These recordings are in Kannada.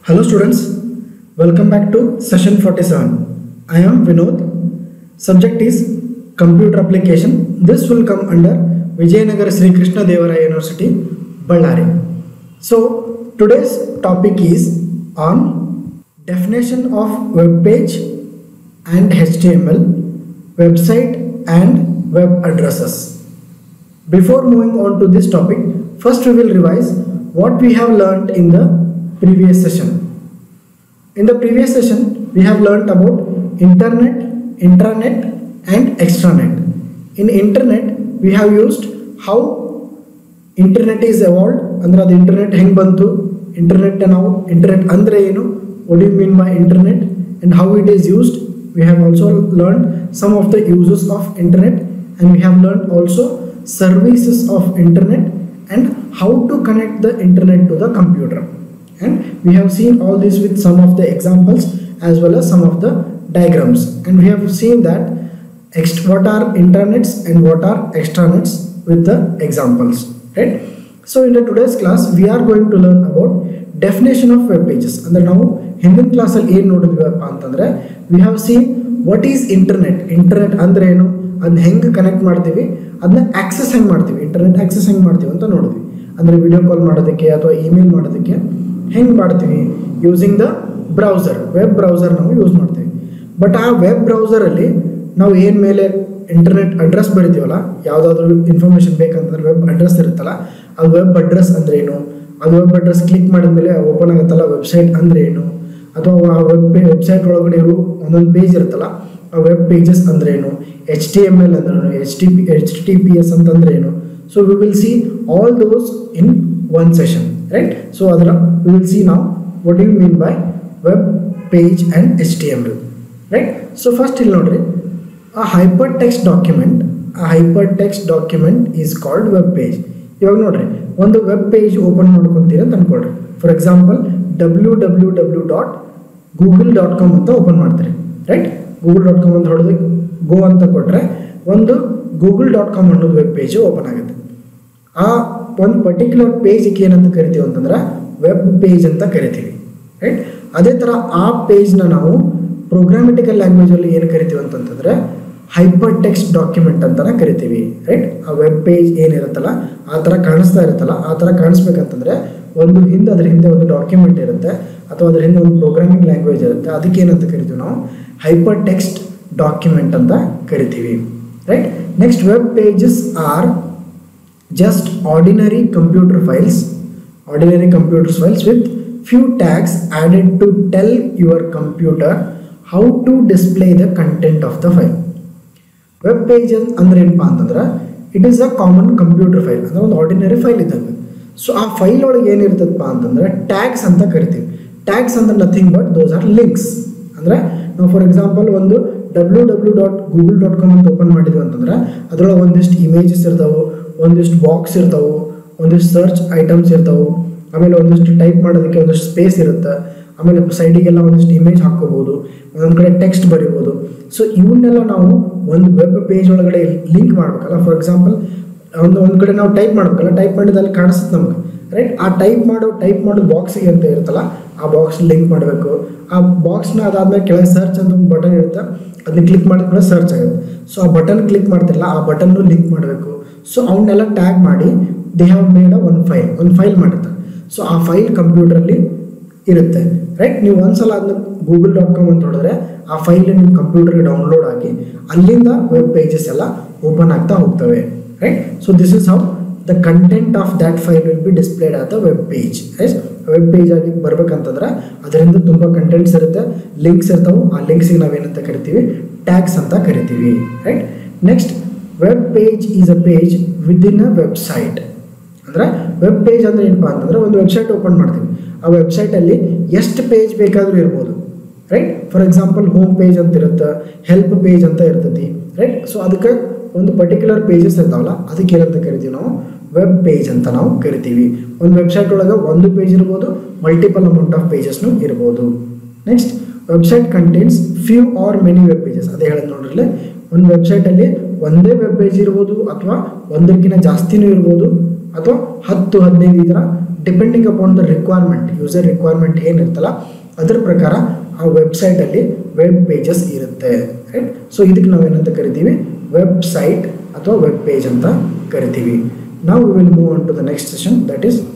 Hello students, welcome back to session 47. I am Vinod. Subject is computer application. This will come under Vijayanagar Sri Krishna Devaraya University, Ballari. So today's topic is on definition of web page and HTML, website and web addresses. Before moving on to this topic, first we will revise what we have learned in the previous session. In the previous session, we have learnt about internet, intranet and extranet. In internet, we have used how internet is evolved ಅಂದ್ರೆ ಅದು ಇಂಟರ್ನೆಟ್ ಹೆಂಗೆ ಬಂತು ಇಂಟರ್ನೆಟ್ ನಾವು ಇಂಟರ್ನೆಟ್ ಅಂದರೆ ಏನು what you mean by internet and how it is used we have also learn some of the uses of internet and we have learn also services of internet and how to connect the internet to the computer and we have seen all this with some of the examples as well as some of the diagrams and we have seen that ext- what are internets and what are extranets with the examples right so in the today's class we are going to learn about definition of web pages ಅಂದ್ರೆ ನಾವು ಹಿಂದಿನ ಕ್ಲಾಸಲ್ಲಿ ಏನು ನೋಡಿದ್ವಿಪ್ಪ ಅಂತಂದ್ರೆ we have seen what is internet internet ಅಂದ್ರೆ ಏನು ಅದನ್ನ ಹೆಂಗೆ ಕನೆಕ್ಟ್ ಮಾಡ್ತೀವಿ ಅದನ್ನ ಆಕ್ಸೆಸ್ ಹೆಂಗೆ ಮಾಡ್ತೀವಿ ಇಂಟರ್ನೆಟ್ ಆಕ್ಸೆಸ್ ಹೆಂಗೆ ಮಾಡ್ತೀವಿ ಅಂತ ನೋಡಿದ್ವಿ ಅಂದರೆ ವಿಡಿಯೋ ಕಾಲ್ ಮಾಡೋದಕ್ಕೆ ಅಥವಾ ಇಮೇಲ್ ಮಾಡೋದಕ್ಕೆ ಹೆಂಗೆ ಮಾಡ್ತೀವಿ using the browser web browser ನಾವು ಯೂಸ್ ಮಾಡ್ತೀವಿ ಬಟ್ ಆ ವೆಬ್ ಬ್ರೌಸರಲ್ಲಿ ನಾವು ಏನು ಮೇಲೆ ಇಂಟರ್ನೆಟ್ ಅಡ್ರೆಸ್ ಬರಿತೀವಲ್ಲ ಯಾವುದಾದ್ರೂ ಇನ್ಫಾರ್ಮೇಷನ್ ಬೇಕಂತಂದ್ರೆ ವೆಬ್ ಅಡ್ರೆಸ್ ಇರುತ್ತಲ್ಲ ಅದು ವೆಬ್ ಅಡ್ರೆಸ್ ಅಂದ್ರೆ ಏನು ಅದು ವೆಬ್ ಅಡ್ರೆಸ್ ಕ್ಲಿಕ್ ಮಾಡಿದ ಮೇಲೆ ಓಪನ್ ಆಗುತ್ತಲ್ಲ ವೆಬ್ಸೈಟ್ ಅಂದ್ರೆ ಏನು ಅಥವಾ ಆ ವೆಬ್ ವೆಬ್ಸೈಟ್ ಒಳಗಡೆ ಇರೋ ಒಂದೊಂದು ಪೇಜ್ ಇರುತ್ತಲ್ಲ ಆ ವೆಬ್ ಪೇಜಸ್ ಅಂದ್ರೆ ಏನು ಎಚ್ ಟಿ ಎಮ್ ಎಲ್ ಅಂದ್ರೆ ಏನು H T P H T P S ಅಂತಂದ್ರೆ ಏನು so we will see all those in one session right so ಅದರ ವಿ ವಿಲ್ ಸಿ ನಾವು what you mean by web page and H T M L right so first ಇಲ್ಲಿ ನೋಡ್ರಿ ಆ ಹೈಪರ್ ಟೆಕ್ಸ್ಟ್ ಡಾಕ್ಯುಮೆಂಟ್ ಆ hyper text document is called web page ಇವಾಗ ನೋಡ್ರಿ ಒಂದು ವೆಬ್ ಪೇಜ್ ಓಪನ್ ಮಾಡ್ಕೊತೀರಿ ಅಂತ ಅನ್ಕೊಳ್ರಿ for example W W W dot Google dot com ಅಂತ ಓಪನ್ ಮಾಡ್ತೀರಿ ರೈಟ್ ಗೂಗಲ್ ಡಾಟ್ ಕಾಮ್ ಅಂತ ಹೊಡೆದು ಗೋ ಅಂತ ಕೊಟ್ಟರೆ ಒಂದು ಗೂಗಲ್ ಡಾಟ್ ಕಾಮ್ ಅನ್ನೋದು ವೆಬ್ ಪೇಜ್ ಓಪನ್ ಆಗುತ್ತೆ ಆ ಒಂದು ಪರ್ಟಿಕ್ಯುಲರ್ ಪೇಜ್ಗೆ ಏನಂತ ಕರಿತೀವಿ ಅಂತಂದ್ರೆ ವೆಬ್ ಪೇಜ್ ಅಂತ ಕರಿತೀವಿ ರೈಟ್ ಅದೇ ಥರ ಆ ಪೇಜ್ನ ನಾವು ಪ್ರೋಗ್ರಾಮೆಟಿಕಲ್ ಲ್ಯಾಂಗ್ವೇಜಲ್ಲಿ ಏನು ಕರಿತೀವಿ ಅಂತಂತಂದ್ರೆ ಹೈಪರ್ ಟೆಕ್ಸ್ಟ್ ಡಾಕ್ಯುಮೆಂಟ್ ಅಂತಲೇ ಕರಿತೀವಿ ರೈಟ್ ಆ ವೆಬ್ ಪೇಜ್ ಏನಿರುತ್ತಲ್ಲ ಆ ಥರ ಕಾಣಿಸ್ತಾ ಇರುತ್ತಲ್ಲ ಆ ಥರ ಕಾಣಿಸ್ಬೇಕಂತಂದ್ರೆ ಒಂದು ಹಿಂದೆ ಅದ್ರ ಹಿಂದೆ ಒಂದು ಡಾಕ್ಯುಮೆಂಟ್ ಇರುತ್ತೆ ಅಥವಾ ಅದ್ರ ಹಿಂದೆ ಒಂದು ಪ್ರೋಗ್ರಾಮಿಂಗ್ ಲ್ಯಾಂಗ್ವೇಜ್ ಇರುತ್ತೆ ಅದಕ್ಕೆ ಏನಂತ ಕರಿತೀವಿ ನಾವು ಹೈಪರ್ ಟೆಕ್ಸ್ಟ್ ಡಾಕ್ಯುಮೆಂಟ್ ಅಂತ ಕರಿತೀವಿ right next web pages are just ordinary computer files ordinary computer files with few tags added to tell your computer how to display the content of the file web page ಅಂದ್ರೆ ಏನಪ್ಪ ಅಂತಂದ್ರೆ it is a common computer file ಅಂದ್ರೆ ಒಂದು ಆರ್ಡಿನರಿ ಫೈಲ್ ಇದ್ದಂಗೆ ಸೊ ಆ ಫೈಲ್ ಒಳಗೆ ಏನಿರ್ತದಪ್ಪ ಅಂತಂದ್ರೆ ಟ್ಯಾಗ್ಸ್ ಅಂತ ಕರಿತೀವಿ ಟ್ಯಾಗ್ಸ್ ಅಂದ್ರೆ nothing but those are links ಅಂದ್ರೆ ನಾವು ಫಾರ್ ಎಕ್ಸಾಂಪಲ್ ಒಂದು W W dot Google dot com ಅಂತ ಓಪನ್ ಮಾಡಿದ್ವಿ ಅಂತಂದ್ರೆ ಅದರೊಳಗೆ ಒಂದಿಷ್ಟು ಇಮೇಜಸ್ ಇರ್ತಾವೆ ಒಂದಿಷ್ಟು ಬಾಕ್ಸ್ ಇರ್ತಾವೆ ಒಂದಿಷ್ಟು ಸರ್ಚ್ ಐಟಮ್ಸ್ ಇರ್ತಾವೆ ಆಮೇಲೆ ಒಂದಿಷ್ಟು ಟೈಪ್ ಮಾಡೋದಕ್ಕೆ ಒಂದಿಷ್ಟು ಸ್ಪೇಸ್ ಇರುತ್ತೆ ಆಮೇಲೆ ಸೈಡಿಗೆಲ್ಲ ಒಂದಿಷ್ಟು ಇಮೇಜ್ ಹಾಕ್ಕೋಬೋದು ಒಂದೊಂದು ಕಡೆ ಟೆಕ್ಸ್ಟ್ ಬರಿಬೋದು ಸೊ ಇವನ್ನೆಲ್ಲ ನಾವು ಒಂದು ವೆಬ್ ಪೇಜ್ ಒಳಗಡೆ ಲಿಂಕ್ ಮಾಡ್ಬೇಕಲ್ಲ ಫಾರ್ ಎಕ್ಸಾಂಪಲ್ ಒಂದು ಒಂದು ಕಡೆ ನಾವು ಟೈಪ್ ಮಾಡ್ಬೇಕಲ್ಲ ಟೈಪ್ ಮಾಡಿದ ಅಲ್ಲಿ ಕಾಣಿಸುತ್ತೆ ನಮ್ಗೆ ರೈಟ್ ಆ ಟೈಪ್ ಮಾಡೋ ಟೈಪ್ ಮಾಡೋ ಬಾಕ್ಸಿಗೆ ಅಂತ ಇರುತ್ತಲ್ಲ ಆ ಬಾಕ್ಸ್ ಲಿಂಕ್ ಮಾಡಬೇಕು ಆ ಬಾಕ್ಸ್ನ ಅದಾದ್ಮೇಲೆ ಕೆಳಗೆ ಸರ್ಚ್ ಅಂತ ಒಂದು ಬಟನ್ ಇರುತ್ತೆ ಅದನ್ನ ಕ್ಲಿಕ್ ಮಾಡಿದ ಕೂಡ ಸರ್ಚ್ ಆಗುತ್ತೆ ಸೊ ಆ ಬಟನ್ ಕ್ಲಿಕ್ ಮಾಡ್ತಿರಲ್ಲ ಆ ಬಟನ್ನು ಲಿಂಕ್ ಮಾಡಬೇಕು ಸೊ ಅವನ್ನೆಲ್ಲ ಟ್ಯಾಗ್ ಮಾಡಿ ದೇ ಹ್ಯಾವ್ ಮೇಡ್ ಅ ಒಂದು ಫೈಲ್ ಒಂದು ಫೈಲ್ ಮಾಡಿರ್ತಾರೆ ಸೊ ಆ ಫೈಲ್ ಕಂಪ್ಯೂಟ್ರಲ್ಲಿ ಇರುತ್ತೆ ರೈಟ್ ನೀವು ಒಂದ್ಸಲ ಅದನ್ನ ಗೂಗಲ್ ಡಾಟ್ ಕಾಮ್ ಅಂತ ಹೊಡೆದ್ರೆ ಆ ಫೈಲ್ ನಿಮ್ಮ ಕಂಪ್ಯೂಟರ್ಗೆ ಡೌನ್ಲೋಡ್ ಆಗಿ ಅಲ್ಲಿಂದ ವೆಬ್ ಪೇಜಸ್ ಎಲ್ಲ ಓಪನ್ ಆಗ್ತಾ ಹೋಗ್ತವೆ right so this is how the content of that file will be displayed at the web page right web page ಆಗಿ ಬರ್ಬೇಕಂತಂದ್ರೆ ಅದರಿಂದ ತುಂಬ ಕಂಟೆಂಟ್ಸ್ ಇರುತ್ತೆ ಲಿಂಕ್ಸ್ ಇರ್ತಾವೆ ಆ ಲಿಂಕ್ಸಿಗೆ ನಾವೇನಂತ ಕರಿತೀವಿ ಟ್ಯಾಗ್ಸ್ ಅಂತ ಕರಿತೀವಿ right next web page is a page within a website ಅಂದರೆ ವೆಬ್ ಪೇಜ್ ಅಂದರೆ ಏನಪ್ಪ ಅಂತಂದ್ರೆ ಒಂದು ವೆಬ್ಸೈಟ್ ಓಪನ್ ಮಾಡ್ತೀವಿ ಆ ವೆಬ್ಸೈಟಲ್ಲಿ ಎಷ್ಟು ಪೇಜ್ ಬೇಕಾದರೂ ಇರ್ಬೋದು right for example home page ಅಂತ ಇರುತ್ತೆ ಹೆಲ್ಪ್ ಪೇಜ್ ಅಂತ ಇರ್ತೈತಿ ರೈಟ್ ಸೊ ಅದಕ್ಕೆ ಒಂದು ಪರ್ಟಿಕ್ಯುಲರ್ ಪೇಜಸ್ ಇರ್ತಾವಲ್ಲ ಅದಕ್ಕೆ ಏನಂತ ಕರಿತೀವಿ ನಾವು ವೆಬ್ ಪೇಜ್ ಅಂತ ನಾವು ಕರಿತೀವಿ ಒಂದು ವೆಬ್ಸೈಟ್ ಒಳಗೆ ಒಂದು ಪೇಜ್ ಇರ್ಬೋದು ಮಲ್ಟಿಪಲ್ ಅಮೌಂಟ್ ಆಫ್ ಪೇಜಸ್ನು ಇರ್ಬೋದು next website contains few or many web pages ಅದೇ ಹೇಳೋದು ನೋಡ್ರಲ್ಲೇ ಒಂದು ವೆಬ್ಸೈಟಲ್ಲಿ ಒಂದೇ ವೆಬ್ ಪೇಜ್ ಇರ್ಬೋದು ಅಥವಾ ಒಂದಕ್ಕಿಂತ ಜಾಸ್ತಿನೂ ಇರ್ಬೋದು ಅಥವಾ ಹತ್ತು ಹದಿನೈದು ಈ ಥರ depending upon the requirement user requirement ಏನಿರ್ತಲ್ಲ ಅದ್ರ ಪ್ರಕಾರ ಆ ವೆಬ್ಸೈಟಲ್ಲಿ ವೆಬ್ ಪೇಜಸ್ ಇರುತ್ತೆ ರೈಟ್ ಸೊ ಇದಕ್ಕೆ ನಾವು ಏನಂತ ಕರಿತೀವಿ ವೆಬ್ಸೈಟ್ ಅಥವಾ ವೆಬ್ ಪೇಜ್ ಅಂತ ಕರಿತೀವಿ ನಾವು will move on to the next session that is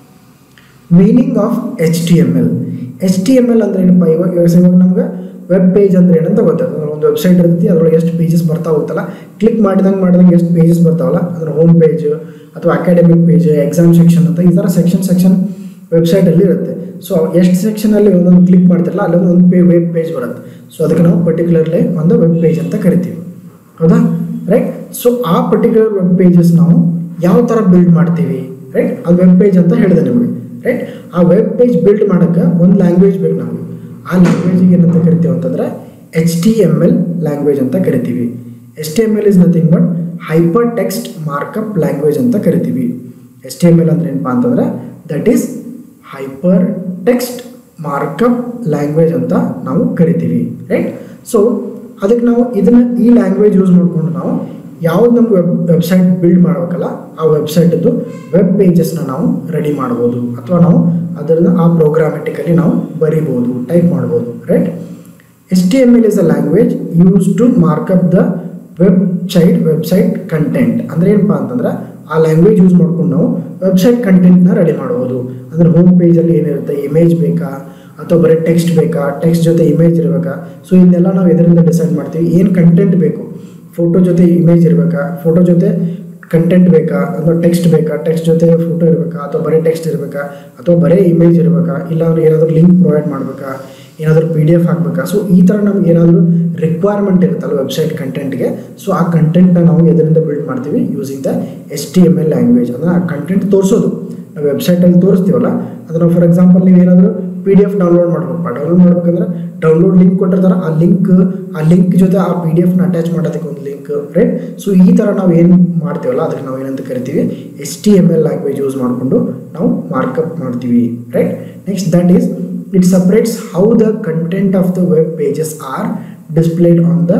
meaning of H T M L H T M L ಅಂದ್ರೆ ಏನಪ್ಪ ಇವಾಗ ಇವಾಗ ಇವಾಗ ನಮ್ಗೆ ವೆಬ್ ಪೇಜ್ ಅಂದ್ರೆ ಏನಂತ ಗೊತ್ತಾಗ್ತದೆ ಒಂದು ವೆಬ್ಸೈಟ್ ಇರ್ತೈತಿ ಅದ್ರೊಳಗೆ ಎಷ್ಟು ಪೇಜಸ್ ಬರ್ತಾ ಹೋಗ್ತಲ್ಲ ಕ್ಲಿಕ್ ಮಾಡಿದಂಗೆ ಮಾಡಿದಂಗೆ ಎಷ್ಟು ಪೇಜಸ್ ಬರ್ತಾವಲ್ಲ ಅದ್ರ ಹೋಮ್ ಪೇಜ್ ಅಥವಾ ಅಕಾಡೆಮಿಕ್ ಪೇಜ್ ಎಕ್ಸಾಮ್ ಸೆಕ್ಷನ್ ಅಂತ ಈ ಥರ ಸೆಕ್ಷನ್ ಸೆಕ್ಷನ್ ವೆಬ್ಸೈಟಲ್ಲಿ ಇರುತ್ತೆ ಸೊ ಎಷ್ಟು ಸೆಕ್ಷನಲ್ಲಿ ಒಂದೊಂದು ಕ್ಲಿಕ್ ಮಾಡ್ತಿರಲ್ಲ ಅಲ್ಲೊಂದು ಒಂದು ಪೇ ವೆಬ್ ಪೇಜ್ ಬರುತ್ತೆ ಸೊ ಅದಕ್ಕೆ ನಾವು ಪರ್ಟಿಕ್ಯುಲರ್ಲಿ ಒಂದು ವೆಬ್ ಪೇಜ್ ಅಂತ ಕರಿತೀವಿ ಹೌದಾ ರೈಟ್ ಸೊ ಆ ಪರ್ಟಿಕ್ಯುಲರ್ ವೆಬ್ ಪೇಜಸ್ ನಾವು ಯಾವ ಥರ ಬಿಲ್ಡ್ ಮಾಡ್ತೀವಿ ರೈಟ್ ಅದು ವೆಬ್ ಪೇಜ್ ಅಂತ ಹೇಳಿದೆ ನಿಮಗೆ ರೈಟ್ ಆ ವೆಬ್ ಪೇಜ್ ಬಿಲ್ಡ್ ಮಾಡೋಕ್ಕೆ ಒಂದು ಲ್ಯಾಂಗ್ವೇಜ್ ಬೇಕು ನಮಗೆ ಆ ಲ್ಯಾಂಗ್ವೇಜಿಗೆ ಏನಂತ ಕರಿತೀವಿ ಅಂತಂದರೆ H T M L language ಅಂತ ಕರಿತೀವಿ H T M L is nothing but hyper text markup language ಅಂತ ಕರಿತೀವಿ ಎಚ್ ಟಿ ಎಮ್ ಎಲ್ ಅಂದ್ರೆ ಏನಪ್ಪ ಅಂತಂದರೆ that is hyper text markup language ಅಂತ ನಾವು ಕರಿತೀವಿ ರೈಟ್ ಸೊ ಅದಕ್ಕೆ ನಾವು ಇದನ್ನ ಈ ಲ್ಯಾಂಗ್ವೇಜ್ ಯೂಸ್ ಮಾಡಿಕೊಂಡು ನಾವು ಯಾವ್ದು ನಮ್ಗೆ ವೆಬ್ ವೆಬ್ಸೈಟ್ ಬಿಲ್ಡ್ ಮಾಡಬೇಕಲ್ಲ ಆ ವೆಬ್ಸೈಟದ್ದು ವೆಬ್ ಪೇಜಸ್ನ ನಾವು ರೆಡಿ ಮಾಡ್ಬೋದು ಅಥವಾ ನಾವು ಅದನ್ನು ಆ ಪ್ರೋಗ್ರಾಮೆಟಿಕಲಿ ನಾವು ಬರಿಬೋದು ಟೈಪ್ ಮಾಡ್ಬೋದು right H T M L is a language use to markup the website website content ಅಂದ್ರೆ ಏನಪ್ಪ ಅಂತಂದ್ರೆ ಆ ಲ್ಯಾಂಗ್ವೇಜ್ ಯೂಸ್ ಮಾಡ್ಕೊಂಡು ನಾವು ವೆಬ್ಸೈಟ್ ಕಂಟೆಂಟ್ನ ರೆಡಿ ಮಾಡ್ಬೋದು ಅಂದ್ರೆ ಹೋಮ್ ಪೇಜಲ್ಲಿ ಏನಿರುತ್ತೆ ಇಮೇಜ್ ಬೇಕಾ ಅಥವಾ ಬರೀ ಟೆಕ್ಸ್ಟ್ ಬೇಕಾ ಟೆಕ್ಸ್ಟ್ ಜೊತೆ ಇಮೇಜ್ ಇರಬೇಕಾ ಸೊ ಇದನ್ನೆಲ್ಲ ನಾವು ಇದರಿಂದ ಡಿಸೈಡ್ ಮಾಡ್ತೀವಿ ಏನು ಕಂಟೆಂಟ್ ಬೇಕು ಫೋಟೋ ಜೊತೆ ಇಮೇಜ್ ಇರಬೇಕಾ ಫೋಟೋ ಜೊತೆ ಕಂಟೆಂಟ್ ಬೇಕಾ ಅಥವಾ ಟೆಕ್ಸ್ಟ್ ಬೇಕಾ ಟೆಕ್ಸ್ಟ್ ಜೊತೆ ಫೋಟೋ ಇರಬೇಕಾ ಅಥವಾ ಬರೀ ಟೆಕ್ಸ್ಟ್ ಇರಬೇಕಾ ಅಥವಾ ಬರೀ ಇಮೇಜ್ ಇರಬೇಕಾ ಇಲ್ಲ ಅಂದ್ರೆ ಏನಾದರೂ ಲಿಂಕ್ ಪ್ರೊವೈಡ್ ಮಾಡಬೇಕಾ ಏನಾದರೂ ಪಿ ಡಿ ಎಫ್ ಹಾಕಬೇಕಾ ಸೊ ಈ ಥರ ನಮ್ಗೆ ಏನಾದರೂ ರಿಕ್ವೈರ್ಮೆಂಟ್ ಇರುತ್ತಲ್ಲ ವೆಬ್ಸೈಟ್ ಕಂಟೆಂಟ್ಗೆ ಸೊ ಆ ಕಂಟೆಂಟ್ನ ನಾವು ಎದರಿಂದ ಬಿಲ್ಡ್ ಮಾಡ್ತೀವಿ using the H T M L language ಅಂದರೆ ಆ ಕಂಟೆಂಟ್ ತೋರಿಸೋದು ನಾವು ವೆಬ್ಸೈಟಲ್ಲಿ ತೋರಿಸ್ತೀವಲ್ಲ ಅದನ್ನು ಫಾರ್ ಎಕ್ಸಾಂಪಲ್ ನೀವು ಏನಾದರೂ ಪಿ ಡಿ ಎಫ್ ಡೌನ್ಲೋಡ್ ಮಾಡ್ಬೇಕಪ್ಪ ಡೌನ್ಲೋಡ್ ಮಾಡ್ಬೇಕಂದ್ರೆ ಡೌನ್ಲೋಡ್ ಲಿಂಕ್ ಕೊಟ್ಟಿರ್ತಾರೆ ಆ ಲಿಂಕ್ ಆ ಲಿಂಕ್ ಜೊತೆ ಆ ಪಿ ಡಿ ಎಫ್ನ ಅಟ್ಯಾಚ್ ಮಾಡೋದಕ್ಕೆ ಒಂದು ಲಿಂಕ್ ರೈಟ್ ಸೊ ಈ ಥರ ನಾವು ಏನು ಮಾಡ್ತೀವಲ್ಲ ಅದಕ್ಕೆ ನಾವು ಏನಂತ ಕರಿತೀವಿ H T M L language use ಮಾಡಿಕೊಂಡು ನಾವು ಮಾರ್ಕಪ್ ಮಾಡ್ತೀವಿ right next that is it separates how the content of the web pages are displayed on the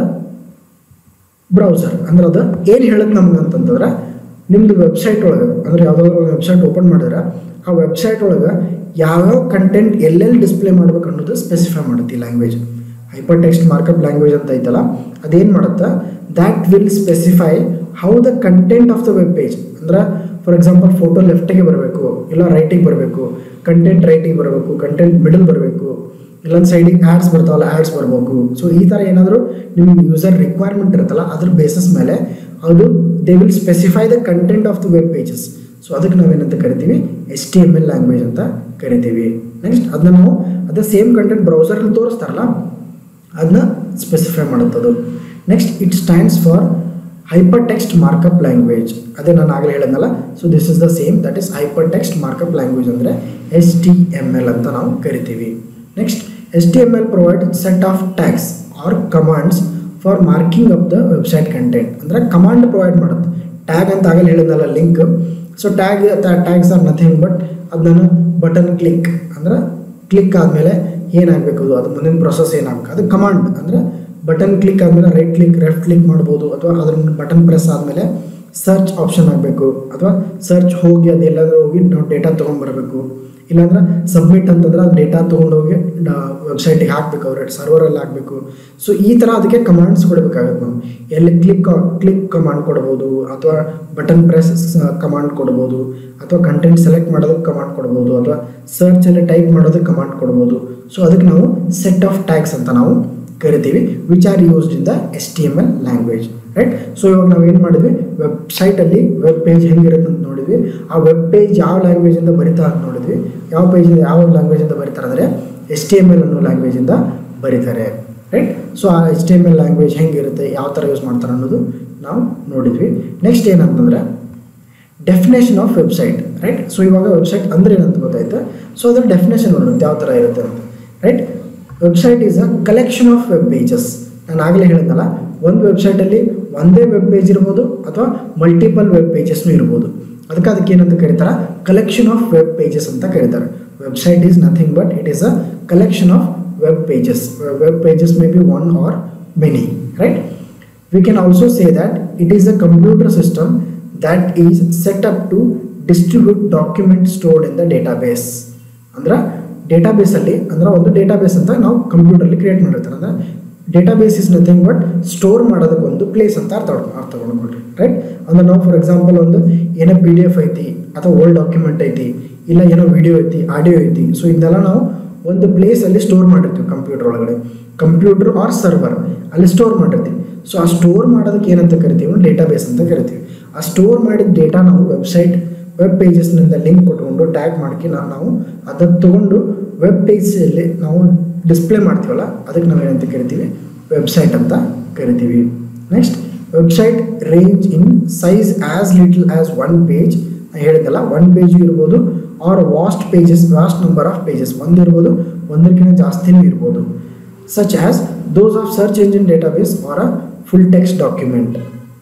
browser ಅಂದ್ರೆ ಅದು ಏನು ಹೇಳುತ್ತೆ ನಮ್ಗೆ ಅಂತಂತಂದ್ರೆ ನಿಮ್ಮದು ವೆಬ್ಸೈಟ್ ಒಳಗೆ ಅಂದ್ರೆ ಯಾವುದಾದ್ರು ಒಂದು ವೆಬ್ಸೈಟ್ ಓಪನ್ ಮಾಡಿದ್ರೆ ಆ ವೆಬ್ಸೈಟ್ ಒಳಗೆ ಯಾವ್ಯಾವ ಕಂಟೆಂಟ್ ಎಲ್ಲೆಲ್ಲಿ ಡಿಸ್ಪ್ಲೇ ಮಾಡ್ಬೇಕು ಅನ್ನೋದು ಸ್ಪೆಸಿಫೈ ಮಾಡುತ್ತೆ ಈ language hyper text markup language ಅಂತ ಐತಲ್ಲ ಅದೇನು ಮಾಡುತ್ತೆ that will specify how the content of the web page ಅಂದ್ರೆ ಫಾರ್ ಎಕ್ಸಾಂಪಲ್ ಫೋಟೋ ಲೆಫ್ಟಿಗೆ ಬರಬೇಕು ಇಲ್ಲ ರೈಟಿಗೆ ಬರಬೇಕು ಕಂಟೆಂಟ್ ರೈಟಿಗೆ ಬರಬೇಕು ಕಂಟೆಂಟ್ ಮಿಡಲ್ ಬರಬೇಕು ಇಲ್ಲೊಂದು ಸೈಡಿಗೆ ಆ್ಯಡ್ಸ್ ಬರ್ತಾವಲ್ಲ ಆ್ಯಡ್ಸ್ ಬರಬೇಕು ಸೊ ಈ ಥರ ಏನಾದರೂ ನಿಮ್ಗೆ ಯೂಸರ್ ರಿಕ್ವೈರ್ಮೆಂಟ್ ಇರುತ್ತಲ್ಲ ಅದ್ರ ಬೇಸಿಸ್ ಮೇಲೆ ಅದು they will specify the content of the web pages so ಅದಕ್ಕೆ ನಾವೇನಂತ ಕರಿತೀವಿ H T M L language ಅಂತ ಕರಿತೀವಿ ನೆಕ್ಸ್ಟ್ ಅದನ್ನ ನಾವು ಅದೇ ಸೇಮ್ ಕಂಟೆಂಟ್ ಬ್ರೌಸರಲ್ಲಿ ತೋರಿಸ್ತಾರಲ್ಲ ಅದನ್ನ ಸ್ಪೆಸಿಫೈ ಮಾಡುತ್ತದು next it stands for hyper text markup language ಅದೇ ನಾನು ಆಗಲೇ ಹೇಳಿದ್ನಲ್ಲ so this is the same that is hyper text markup language ಅಂದರೆ ಎಸ್ ಟಿ ಎಮ್ ಎಲ್ ಅಂತ ನಾವು ಕರಿತೀವಿ next S T M L provide set of tags or commands for marking of the website content ಅಂದರೆ ಕಮಾಂಡ್ ಪ್ರೊವೈಡ್ ಮಾಡುತ್ತೆ ಟ್ಯಾಗ್ ಅಂತ ಆಗಲೇ ಹೇಳಿದ್ನಲ್ಲ link so tag tags are nothing but ಅದನ್ನ ಬಟನ್ ಕ್ಲಿಕ್ ಅಂದ್ರೆ ಕ್ಲಿಕ್ ಆದಮೇಲೆ ಏನಾಗಬೇಕು ಅದು ಅದು ಮುಂದಿನ ಪ್ರೊಸೆಸ್ ಏನಾಗಬೇಕು ಅದು ಕಮಾಂಡ್ ಅಂದರೆ ಬಟನ್ ಕ್ಲಿಕ್ ಆದಮೇಲೆ ರೈಟ್ ಕ್ಲಿಕ್ ಲೆಫ್ಟ್ ಕ್ಲಿಕ್ ಮಾಡ್ಬೋದು ಅಥವಾ ಅದ್ರ ಬಟನ್ ಪ್ರೆಸ್ ಆದಮೇಲೆ ಸರ್ಚ್ ಆಪ್ಷನ್ ಆಗಬೇಕು ಅಥವಾ ಸರ್ಚ್ ಹೋಗಿ ಅದು ಎಲ್ಲಾದರೂ ಹೋಗಿ ನಾವು ಡೇಟಾ ತೊಗೊಂಡ್ಬರ್ಬೇಕು ಇಲ್ಲಾಂದ್ರೆ ಸಬ್ಮಿಟ್ ಅಂತಂದ್ರೆ ಅದು ಡೇಟಾ ತೊಗೊಂಡೋಗಿ ವೆಬ್ಸೈಟಿಗೆ ಹಾಕಬೇಕು ಅವ್ರ ಸರ್ವರಲ್ಲಿ ಹಾಕಬೇಕು ಸೊ ಈ ಥರ ಅದಕ್ಕೆ ಕಮಾಂಡ್ಸ್ ಕೊಡಬೇಕಾಗತ್ತೆ ನಾವು ಎಲ್ಲಿ ಕ್ಲಿಕ್ ಕ್ಲಿಕ್ ಕಮಾಂಡ್ ಕೊಡ್ಬೋದು ಅಥವಾ ಬಟನ್ ಪ್ರೆಸ್ ಕಮಾಂಡ್ ಕೊಡ್ಬೋದು ಅಥವಾ ಕಂಟೆಂಟ್ ಸೆಲೆಕ್ಟ್ ಮಾಡೋದಕ್ಕೆ ಕಮಾಂಡ್ ಕೊಡ್ಬೋದು ಅಥವಾ ಸರ್ಚಲ್ಲಿ ಟೈಪ್ ಮಾಡೋದಕ್ಕೆ ಕಮಾಂಡ್ ಕೊಡ್ಬೋದು ಸೊ ಅದಕ್ಕೆ ನಾವು ಸೆಟ್ ಆಫ್ ಟ್ಯಾಗ್ಸ್ ಅಂತ ನಾವು ಕರಿತೀವಿ which are used in the S T M L language right so ಇವಾಗ ನಾವು ಏನು ಮಾಡಿದ್ವಿ ವೆಬ್ಸೈಟಲ್ಲಿ ವೆಬ್ ಪೇಜ್ ಹೆಂಗಿರುತ್ತೆ ಅಂತ ನೋಡಿದ್ವಿ ಆ ವೆಬ್ ಪೇಜ್ ಯಾವ ಲ್ಯಾಂಗ್ವೇಜಿಂದ ಬರಿತಾ ಅಂತ ನೋಡಿದ್ವಿ ಯಾವ ಪೇಜಿಂದ ಯಾವ ಲ್ಯಾಂಗ್ವೇಜಿಂದ ಬರೀತಾರೆ ಅಂದರೆ ಎಸ್ ಟಿ ಎಮ್ ಎಲ್ ಅನ್ನೋ ಲ್ಯಾಂಗ್ವೇಜಿಂದ ಬರೀತಾರೆ ರೈಟ್ ಸೊ ಆ S T M L language ಹೆಂಗಿರುತ್ತೆ ಯಾವ ಥರ ಯೂಸ್ ಮಾಡ್ತಾರೆ ಅನ್ನೋದು ನಾವು ನೋಡಿದ್ವಿ ನೆಕ್ಸ್ಟ್ ಏನಂತಂದರೆ definition of website right so ಇವಾಗ ವೆಬ್ಸೈಟ್ ಅಂದ್ರೆ ಏನಂತ ಗೊತ್ತಾಯ್ತು ಸೊ ಅದ್ರ ಡೆಫಿನೇಷನ್ ನೋಡುತ್ತೆ ಯಾವ ಥರ ಇರುತ್ತೆ ಅಂತ right website is a collection of web pages ನಾನು ಆಗಲೇ ಹೇಳಿದ್ನಲ್ಲ ಒಂದು ವೆಬ್ಸೈಟಲ್ಲಿ ಒಂದೇ ವೆಬ್ ಪೇಜ್ ಇರ್ಬೋದು ಅಥವಾ ಮಲ್ಟಿಪಲ್ ವೆಬ್ ಪೇಜಸ್ನು ಇರ್ಬೋದು ಅದಕ್ಕೆ ಅದಕ್ಕೆ ಏನಂತ ಕರೀತಾರೆ ಕಲೆಕ್ಷನ್ ಆಫ್ ವೆಬ್ ಪೇಜಸ್ ಅಂತ ಕರೀತಾರೆ website is nothing but it is a collection of web pages web pages may be one or many right we can also say that it is a computer system that is set up to distribute document stored in the database ಅಂದ್ರೆ ಡೇಟಾಬೇಸಲ್ಲಿ ಅಂದ್ರೆ ಒಂದು ಡೇಟಾಬೇಸ್ ಅಂತ ನಾವು ಕಂಪ್ಯೂಟರ್ಲಿ ಕ್ರಿಯೇಟ್ ಮಾಡಿರ್ತಾರೆ ಅಂದ್ರೆ database is nothing but store ಮಾಡೋದಕ್ಕೆ ಒಂದು ಪ್ಲೇಸ್ ಅಂತ ಅರ್ಥ ಅರ್ಥ ತಗೊಂಡ್ಕೊಳ್ರಿ ರೈಟ್ ಅಂದ್ರೆ ನಾವು ಫಾರ್ ಎಕ್ಸಾಂಪಲ್ ಒಂದು ಏನೋ ಪಿ ಡಿ ಎಫ್ ಐತಿ ಅಥವಾ ಓಲ್ಡ್ ಡಾಕ್ಯುಮೆಂಟ್ ಐತಿ ಇಲ್ಲ ಏನೋ ವಿಡಿಯೋ ಐತಿ ಆಡಿಯೋ ಐತಿ ಸೊ ಇದನ್ನೆಲ್ಲ ನಾವು ಒಂದು ಪ್ಲೇಸಲ್ಲಿ ಸ್ಟೋರ್ ಮಾಡಿರ್ತೀವಿ ಕಂಪ್ಯೂಟರ್ ಒಳಗಡೆ ಕಂಪ್ಯೂಟರ್ ಆರ್ ಸರ್ವರ್ ಅಲ್ಲಿ ಸ್ಟೋರ್ ಮಾಡಿರ್ತೀವಿ ಸೊ ಆ ಸ್ಟೋರ್ ಮಾಡೋದಕ್ಕೆ ಏನಂತ ಕರಿತೀವಿ ಡೇಟಾಬೇಸ್ ಅಂತ ಕರಿತೀವಿ ಆ ಸ್ಟೋರ್ ಮಾಡಿದ ಡೇಟಾ ನಾವು ವೆಬ್ಸೈಟ್ ವೆಬ್ ಪೇಜಸ್ನಿಂದ ಲಿಂಕ್ ಕೊಟ್ಕೊಂಡು ಟ್ಯಾಗ್ ಮಾಡ್ಕಿ ನಾವು ನಾವು ಅದನ್ನು ತೊಗೊಂಡು ವೆಬ್ ಪೇಜಲ್ಲಿ ನಾವು ಡಿಸ್ಪ್ಲೇ ಮಾಡ್ತೀವಲ್ಲ ಅದಕ್ಕೆ ನಾವು ಏನಂತ ಕರಿತೀವಿ ವೆಬ್ಸೈಟ್ ಅಂತ ಕರಿತೀವಿ next website range in size as little as one page ಹೇಳಿದಲ್ಲ ಒನ್ ಪೇಜು ಇರ್ಬೋದು or vast pages vast number of pages ಒಂದು ಇರ್ಬೋದು ಒಂದಕ್ಕಿಂತ ಜಾಸ್ತಿನೂ ಇರ್ಬೋದು such as those of search engine database or a full text document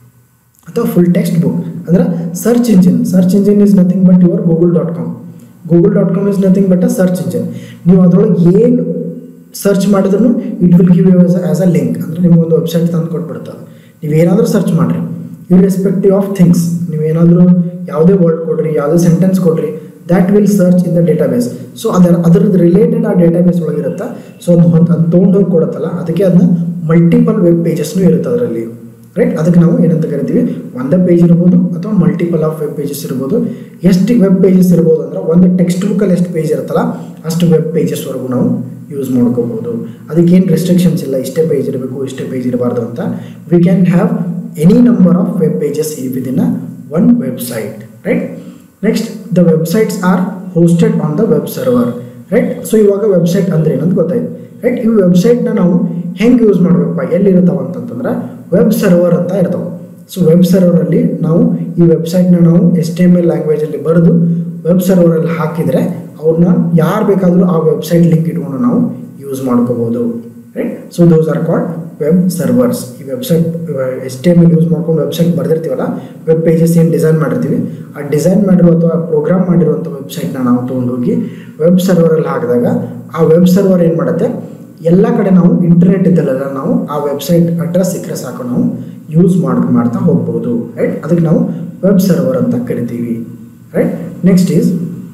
ಅಥವಾ ಫುಲ್ ಟೆಕ್ಸ್ಟ್ ಬುಕ್ ಅಂದ್ರೆ search engine search engine is nothing but your Google dot com Google dot com is nothing but a search engine ನೀವು ಅದರೊಳಗೆ ಏನು ಸರ್ಚ್ ಮಾಡಿದ್ರು it will give you as a link ಅಂದರೆ ನಿಮ್ಗೊಂದು ವೆಬ್ಸೈಟ್ ತಂದು ಕೊಟ್ಬಿಡ್ತದೆ ನೀವೇನಾದರೂ ಸರ್ಚ್ ಮಾಡಿರಿ ಇರ್ರೆಸ್ಪೆಕ್ಟಿವ್ ಆಫ್ ಥಿಂಗ್ಸ್ ನೀವೇನಾದರೂ ಯಾವುದೇ ವರ್ಡ್ ಕೊಡ್ರಿ ಯಾವುದೇ ಸೆಂಟೆನ್ಸ್ ಕೊಡ್ರಿ that will search in the database so ಅದರ ಅದರದ್ದು ರಿಲೇಟೆಡ್ ಆ ಡೇಟಾಬೇಸ್ ಒಳಗಿರುತ್ತೆ ಸೊ ಅದು ಅದು ತೊಗೊಂಡೋಗಿ ಕೊಡುತ್ತಲ್ಲ ಅದಕ್ಕೆ ಅದನ್ನ ಮಲ್ಟಿಪಲ್ ವೆಬ್ ಪೇಜಸ್ನೂ ಇರುತ್ತೆ ಅದರಲ್ಲಿ ರೈಟ್ ಅದಕ್ಕೆ ನಾವು ಏನಂತ ಕರಿತೀವಿ ಒಂದೇ ಪೇಜ್ ಇರ್ಬೋದು ಅಥವಾ ಮಲ್ಟಿಪಲ್ ಆಫ್ ವೆಬ್ ಪೇಜಸ್ ಇರ್ಬೋದು ಎಷ್ಟು ವೆಬ್ ಪೇಜಸ್ ಇರ್ಬೋದು ಅಂದ್ರೆ ಒಂದು ಟೆಕ್ಸ್ಟ್ ಬುಕ್ಕಲ್ಲಿ ಎಷ್ಟು ಪೇಜ್ ಇರುತ್ತಲ್ಲ ಅಷ್ಟು ವೆಬ್ ಪೇಜಸ್ವರೆಗೂ ನಾವು ಯೂಸ್ ಮಾಡ್ಕೋಬೋದು ಅದಕ್ಕೇನು ರೆಸ್ಟ್ರಿಕ್ಷನ್ಸ್ ಇಲ್ಲ ಇಷ್ಟೇ ಪೇಜ್ ಇರಬೇಕು ಇಷ್ಟೇ ಪೇಜ್ ಇರಬಾರ್ದು ಅಂತ we can have any number of web pages within a one website right next the websites are hosted on the web server right so ಇವಾಗ ವೆಬ್ಸೈಟ್ ಅಂದ್ರೆ ಏನಂತ ಗೊತ್ತಾಯ್ತು ರೈಟ್ ಈ ವೆಬ್ಸೈಟ್ನ ನಾವು ಹೆಂಗೆ ಯೂಸ್ ಮಾಡಬೇಕಪ್ಪ ಎಲ್ಲಿರ್ತಾವ ಅಂತಂತಂದ್ರೆ ವೆಬ್ ಸರ್ವರ್ ಅಂತ ಇರ್ತಾವೆ ಸೊ ವೆಬ್ ಸರ್ವರಲ್ಲಿ ನಾವು ಈ ವೆಬ್ಸೈಟ್ನ ನಾವು ಎಸ್ ಟಿ ಎಮ್ ಎಲ್ ಲ್ಯಾಂಗ್ವೇಜಲ್ಲಿ ಬರೆದು ವೆಬ್ ಸರ್ವರಲ್ಲಿ ಹಾಕಿದರೆ ಅವ್ರನ್ನ ಯಾರು ಬೇಕಾದರೂ ಆ ವೆಬ್ಸೈಟ್ ಲಿಂಕ್ ಇಟ್ಕೊಂಡು ನಾವು ಯೂಸ್ ಮಾಡ್ಕೋಬೋದು right so those are called web servers ಈ website S T M L use ಮಾಡ್ಕೊಂಡು ವೆಬ್ಸೈಟ್ ಬರೆದಿರ್ತೀವಲ್ಲ ವೆಬ್ ಪೇಜಸ್ ಏನು ಡಿಸೈನ್ ಮಾಡಿರ್ತೀವಿ ಆ ಡಿಸೈನ್ ಮಾಡಿರೋ ಅಥವಾ ಪ್ರೋಗ್ರಾಮ್ ಮಾಡಿರುವಂಥ ವೆಬ್ಸೈಟ್ನ ನಾವು ತೊಗೊಂಡೋಗಿ ವೆಬ್ ಸರ್ವರಲ್ಲಿ ಹಾಕಿದಾಗ ಆ ವೆಬ್ ಸರ್ವರ್ ಏನು ಮಾಡುತ್ತೆ ಎಲ್ಲ ಕಡೆ ನಾವು ಇಂಟರ್ನೆಟ್ ಇದ್ದಲ್ಲ ನಾವು ಆ ವೆಬ್ಸೈಟ್ ಅಡ್ರೆಸ್ ಸಿಕ್ಕರೆ ಸಾಕು ನಾವು ಯೂಸ್ ಮಾಡ್ ಮಾಡ್ತಾ ಹೋಗ್ಬೋದು ರೈಟ್ ಅದಕ್ಕೆ ನಾವು ವೆಬ್ ಸರ್ವರ್ ಅಂತ ಕರಿತೀವಿ right next is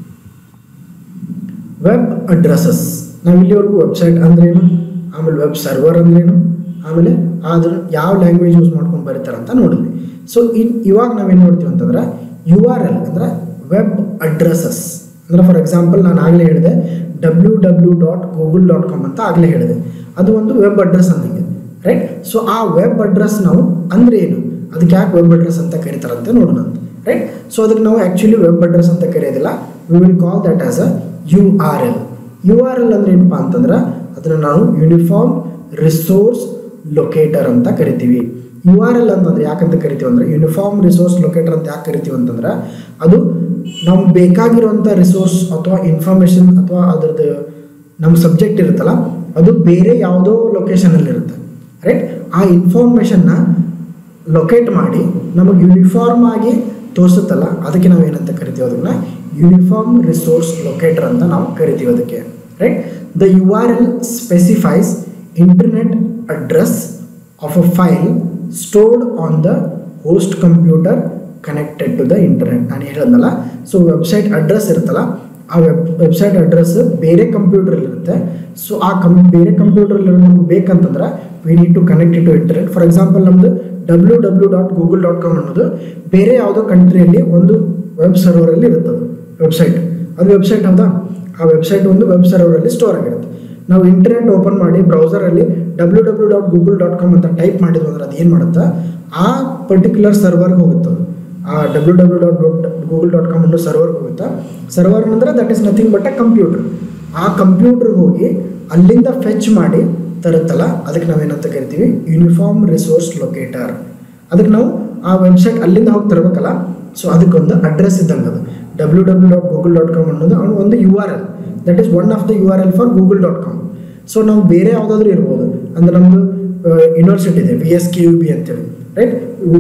web addresses ನಾವು ಇಲ್ಲಿವರೆಗೂ ವೆಬ್ಸೈಟ್ ಅಂದ್ರೇನು ಆಮೇಲೆ ವೆಬ್ ಸರ್ವರ್ ಅಂದ್ರೇನು ಆಮೇಲೆ ಅದ್ರ ಯಾವ ಲ್ಯಾಂಗ್ವೇಜ್ ಯೂಸ್ ಮಾಡ್ಕೊಂಡು ಬರೀತಾರೆ ಅಂತ ನೋಡಿದ್ವಿ ಸೊ ಇನ್ ಇವಾಗ ನಾವೇನು ನೋಡ್ತೀವಿ ಅಂತಂದ್ರೆ ಯು ಆರ್ ಎಲ್ ಅಂದ್ರೆ ವೆಬ್ ಅಡ್ರೆಸಸ್ ಅಂದ್ರೆ ಫಾರ್ ಎಕ್ಸಾಂಪಲ್ ನಾನು ಆಗಲೇ ಹೇಳಿದೆ W W dot Google dot com ಅಂತ ಆಗಲೇ ಹೇಳಿದೆ ಅದು ಒಂದು ವೆಬ್ ಅಡ್ರೆಸ್ ಅಂದಂಗೆ ರೈಟ್ ಸೊ ಆ ವೆಬ್ ಅಡ್ರೆಸ್ ನಾವು ಅಂದ್ರೆ ಏನು ಅದಕ್ಕೆ ಯಾಕೆ ವೆಬ್ ಅಡ್ರೆಸ್ ಅಂತ ಕರೀತಾರಂತೆ ನೋಡೋಣ ರೈಟ್ ಸೊ ಅದಕ್ಕೆ ನಾವು ಆ್ಯಕ್ಚುಲಿ ವೆಬ್ ಅಡ್ರೆಸ್ ಅಂತ ಕರೆಯೋದಿಲ್ಲ we will call that as a U R L U R L ಅಂದ್ರೆ ಏನಪ್ಪ ಅಂತಂದ್ರೆ ಅದನ್ನು ನಾವು ಯೂನಿಫಾರ್ಮ್ ರಿಸೋರ್ಸ್ ಲೊಕೇಟರ್ ಅಂತ ಕರಿತೀವಿ ಯು ಆರ್ ಎಲ್ ಅಂತಂದ್ರೆ ಯಾಕಂತ ಕರಿತೀವಿ ಅಂದ್ರೆ ಯೂನಿಫಾರ್ಮ್ ರಿಸೋರ್ಸ್ ಲೊಕೇಟರ್ ಅಂತ ಯಾಕೆ ಕರಿತೀವಿ ಅಂತಂದ್ರೆ ಅದು ನಮ್ಗೆ ಬೇಕಾಗಿರುವಂಥ ರಿಸೋರ್ಸ್ ಅಥವಾ ಇನ್ಫಾರ್ಮೇಷನ್ ಅಥವಾ ಅದ್ರದ್ದು ನಮ್ಮ ಸಬ್ಜೆಕ್ಟ್ ಇರುತ್ತಲ್ಲ ಅದು ಬೇರೆ ಯಾವುದೋ ಲೊಕೇಶನಲ್ಲಿ ಇರುತ್ತೆ ರೈಟ್ ಆ ಇನ್ಫಾರ್ಮೇಷನ್ನ ಲೊಕೇಟ್ ಮಾಡಿ ನಮಗೆ ಯೂನಿಫಾರ್ಮ್ ಆಗಿ ತೋರಿಸುತ್ತಲ್ಲ ಅದಕ್ಕೆ ನಾವು ಏನಂತ ಕರಿತೀವಿ ಅದನ್ನ ಯೂನಿಫಾರ್ಮ್ ರಿಸೋರ್ಸ್ ಲೊಕೇಟರ್ ಅಂತ ನಾವು ಕರಿತೀವಿ ಅದಕ್ಕೆ right the U R L specifies internet address of a file stored on the host computer connected to the internet ನಾನು ಹೇಳೋದಲ್ಲ ಸೊ ವೆಬ್ಸೈಟ್ ಅಡ್ರೆಸ್ ಇರುತ್ತಲ್ಲ ಆ ವೆಬ್ ವೆಬ್ಸೈಟ್ ಅಡ್ರೆಸ್ ಬೇರೆ ಕಂಪ್ಯೂಟರ್ ಇರುತ್ತೆ ಸೊ ಆ ಕಂ ಬೇರೆ ಕಂಪ್ಯೂಟರ್ ನಮ್ಗೆ ಬೇಕಂತಂದ್ರೆ we need to connect to internet for example ನಮ್ಮದು W W dot Google dot com ಅನ್ನೋದು ಬೇರೆ ಯಾವುದೋ ಕಂಟ್ರಿಯಲ್ಲಿ ಒಂದು ವೆಬ್ ಸರ್ವರಲ್ಲಿ ಇರುತ್ತದೆ ವೆಬ್ಸೈಟ್ ಅದು ವೆಬ್ಸೈಟ್ ಹೌದಾ ಆ ವೆಬ್ಸೈಟ್ ಒಂದು ವೆಬ್ ಸರ್ವರಲ್ಲಿ ಸ್ಟೋರ್ ಆಗಿರುತ್ತೆ ನಾವು ಇಂಟರ್ನೆಟ್ ಓಪನ್ ಮಾಡಿ ಬ್ರೌಸರಲ್ಲಿ W W dot Google dot com ಅಂತ ಟೈಪ್ ಮಾಡಿದ್ವು ಅಂದ್ರೆ ಅದು ಏನು ಮಾಡುತ್ತೆ ಆ ಪರ್ಟಿಕ್ಯುಲರ್ ಸರ್ವರ್ಗೆ ಹೋಗುತ್ತೆ ಅದು. ಆ W W dot Google dot com ಅನ್ನೋ ಸರ್ವರ್ಗೆ ಹೋಗುತ್ತಾ ಸರ್ವರ್ ಅಂದ್ರೆ that is nothing but a computer ಆ ಕಂಪ್ಯೂಟರ್ಗೆ ಹೋಗಿ ಅಲ್ಲಿಂದ ಫೆಚ್ ಮಾಡಿ ತರುತ್ತಲ್ಲ ಅದಕ್ಕೆ ನಾವೇನಂತ ಕರಿತೀವಿ ಯೂನಿಫಾರ್ಮ್ ರಿಸೋರ್ಸ್ ಲೊಕೇಟರ್ ಅದಕ್ಕೆ ನಾವು ಆ ವೆಬ್ಸೈಟ್ ಅಲ್ಲಿಂದ ಹೋಗಿ ತರಬೇಕಲ್ಲ ಸೊ ಅದಕ್ಕೊಂದು ಅಡ್ರೆಸ್ ಇದ್ದಂಗೆ ಅದು W W dot Google dot com ಅನ್ನೋದು ಅವ್ನು ಒಂದು U R L that is one of the U R L for Google dot com so ನಾವು ಬೇರೆ ಯಾವುದಾದ್ರೂ ಇರ್ಬೋದು ಅಂದರೆ ನಮ್ಮದು ಯೂನಿವರ್ಸಿಟಿ ಇದೆ V S K U B ಅಂತೇಳಿ ರೈಟ್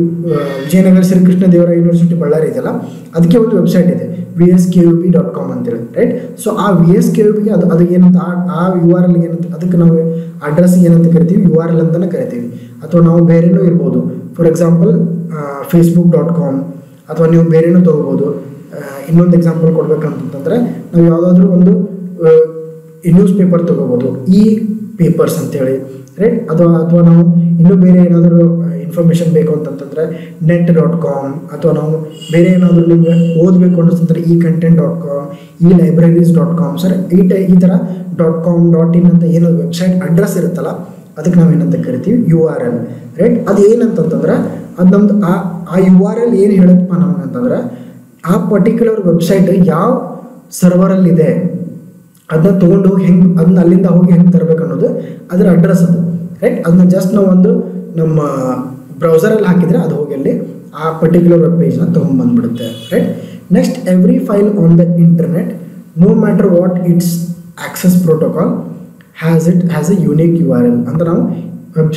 ವಿಜಯನಗರ ಶ್ರೀಕೃಷ್ಣ ದೇವರ ಯೂನಿವರ್ಸಿಟಿ ಬಳ್ಳಾರಿ ಇದೆಯಲ್ಲ ಅದಕ್ಕೆ ಒಂದು ವೆಬ್ಸೈಟ್ ಇದೆ V S K U B dot com ಅಂತೇಳಿ ರೈಟ್ ಸೊ ಆ ವಿ ಎಸ್ ಕೆ ಯು ಬಿಗೆ ಅದು ಅದು ಏನಂತ ಆ- ಆ ಯು ಆರ್ ಎಲ್ ಏನಂತ ಅದಕ್ಕೆ ನಾವು ಅಡ್ರೆಸ್ ಏನಂತ ಕರಿತೀವಿ ಯು ಆರ್ ಎಲ್ ಅಂತಲೇ ಕರಿತೀವಿ ಅಥವಾ ನಾವು ಬೇರೆನೂ ಇರ್ಬೋದು for example Facebook dot com ಅಥವಾ ನೀವು ಬೇರೆನೂ ತೊಗೋಬೋದು ಇನ್ನೊಂದು ಎಕ್ಸಾಂಪಲ್ ಕೊಡ್ಬೇಕಂತಂದ್ರೆ ನಾವು ಯಾವುದಾದ್ರೂ ಒಂದು ನ್ಯೂಸ್ ಪೇಪರ್ ತಗೋಬೋದು ಈ ಪೇಪರ್ಸ್ ಅಂತೇಳಿ ರೈಟ್ ಅಥವಾ ಅಥವಾ ನಾವು ಇನ್ನೂ ಬೇರೆ ಏನಾದರೂ ಇನ್ಫಾರ್ಮೇಷನ್ ಬೇಕು ಅಂತಂತಂದ್ರೆ ನೆಟ್ ಡಾಟ್ ಕಾಮ್ ಅಥವಾ ನಾವು ಬೇರೆ ಏನಾದರೂ ನಿಮಗೆ ಓದಬೇಕು ಅನ್ನಿಸ್ತಂದ್ರೆ ಈ ಕಂಟೆಂಟ್ ಡಾಟ್ ಕಾಮ್ ಈ ಲೈಬ್ರರೀಸ್ ಡಾಟ್ ಕಾಮ್ ಸರ್ ಈ ಟೈ ಈ ಥರ ಡಾಟ್ ಕಾಮ್ ಡಾಟ್ ಇನ್ ಅಂತ ಏನೋ ವೆಬ್ಸೈಟ್ ಅಡ್ರೆಸ್ ಇರುತ್ತಲ್ಲ ಅದಕ್ಕೆ ನಾವು ಏನಂತ ಕರಿತೀವಿ ಯು ಆರ್ ಎಲ್ ರೈಟ್ ಅದು ಏನಂತಂತಂದ್ರೆ ಅದು ನಮ್ದು ಆ ಆ ಯು ಆರ್ ಎಲ್ ಏನು ಹೇಳುತ್ತಪ್ಪ ನಮ್ಗೆ ಅಂತಂದ್ರೆ ಆ ಪರ್ಟಿಕ್ಯುಲರ್ ವೆಬ್ಸೈಟ್ ಯಾವ ಸರ್ವರಲ್ಲಿದೆ ಅದನ್ನ ತೊಗೊಂಡು ಹೆಂಗೆ ಅದನ್ನ ಅಲ್ಲಿಂದ ಹೋಗಿ ಹೆಂಗೆ ತರಬೇಕು ಅನ್ನೋದು ಅದರ ಅಡ್ರೆಸ್ ಅದು ರೈಟ್ ಅದನ್ನ ಜಸ್ಟ್ ನಾವು ಒಂದು ನಮ್ಮ ಬ್ರೌಸರಲ್ಲಿ ಹಾಕಿದರೆ ಅದು ಹೋಗಿ ಅಲ್ಲಿ ಆ ಪರ್ಟಿಕ್ಯುಲರ್ ವೆಬ್ ಪೇಜ್ನ ತೊಗೊಂಡ್ಬಂದ್ಬಿಡುತ್ತೆ right next every file on the internet no matter what its access protocol has it has a unique U R L ಅಂತ ನಾವು ವೆಬ್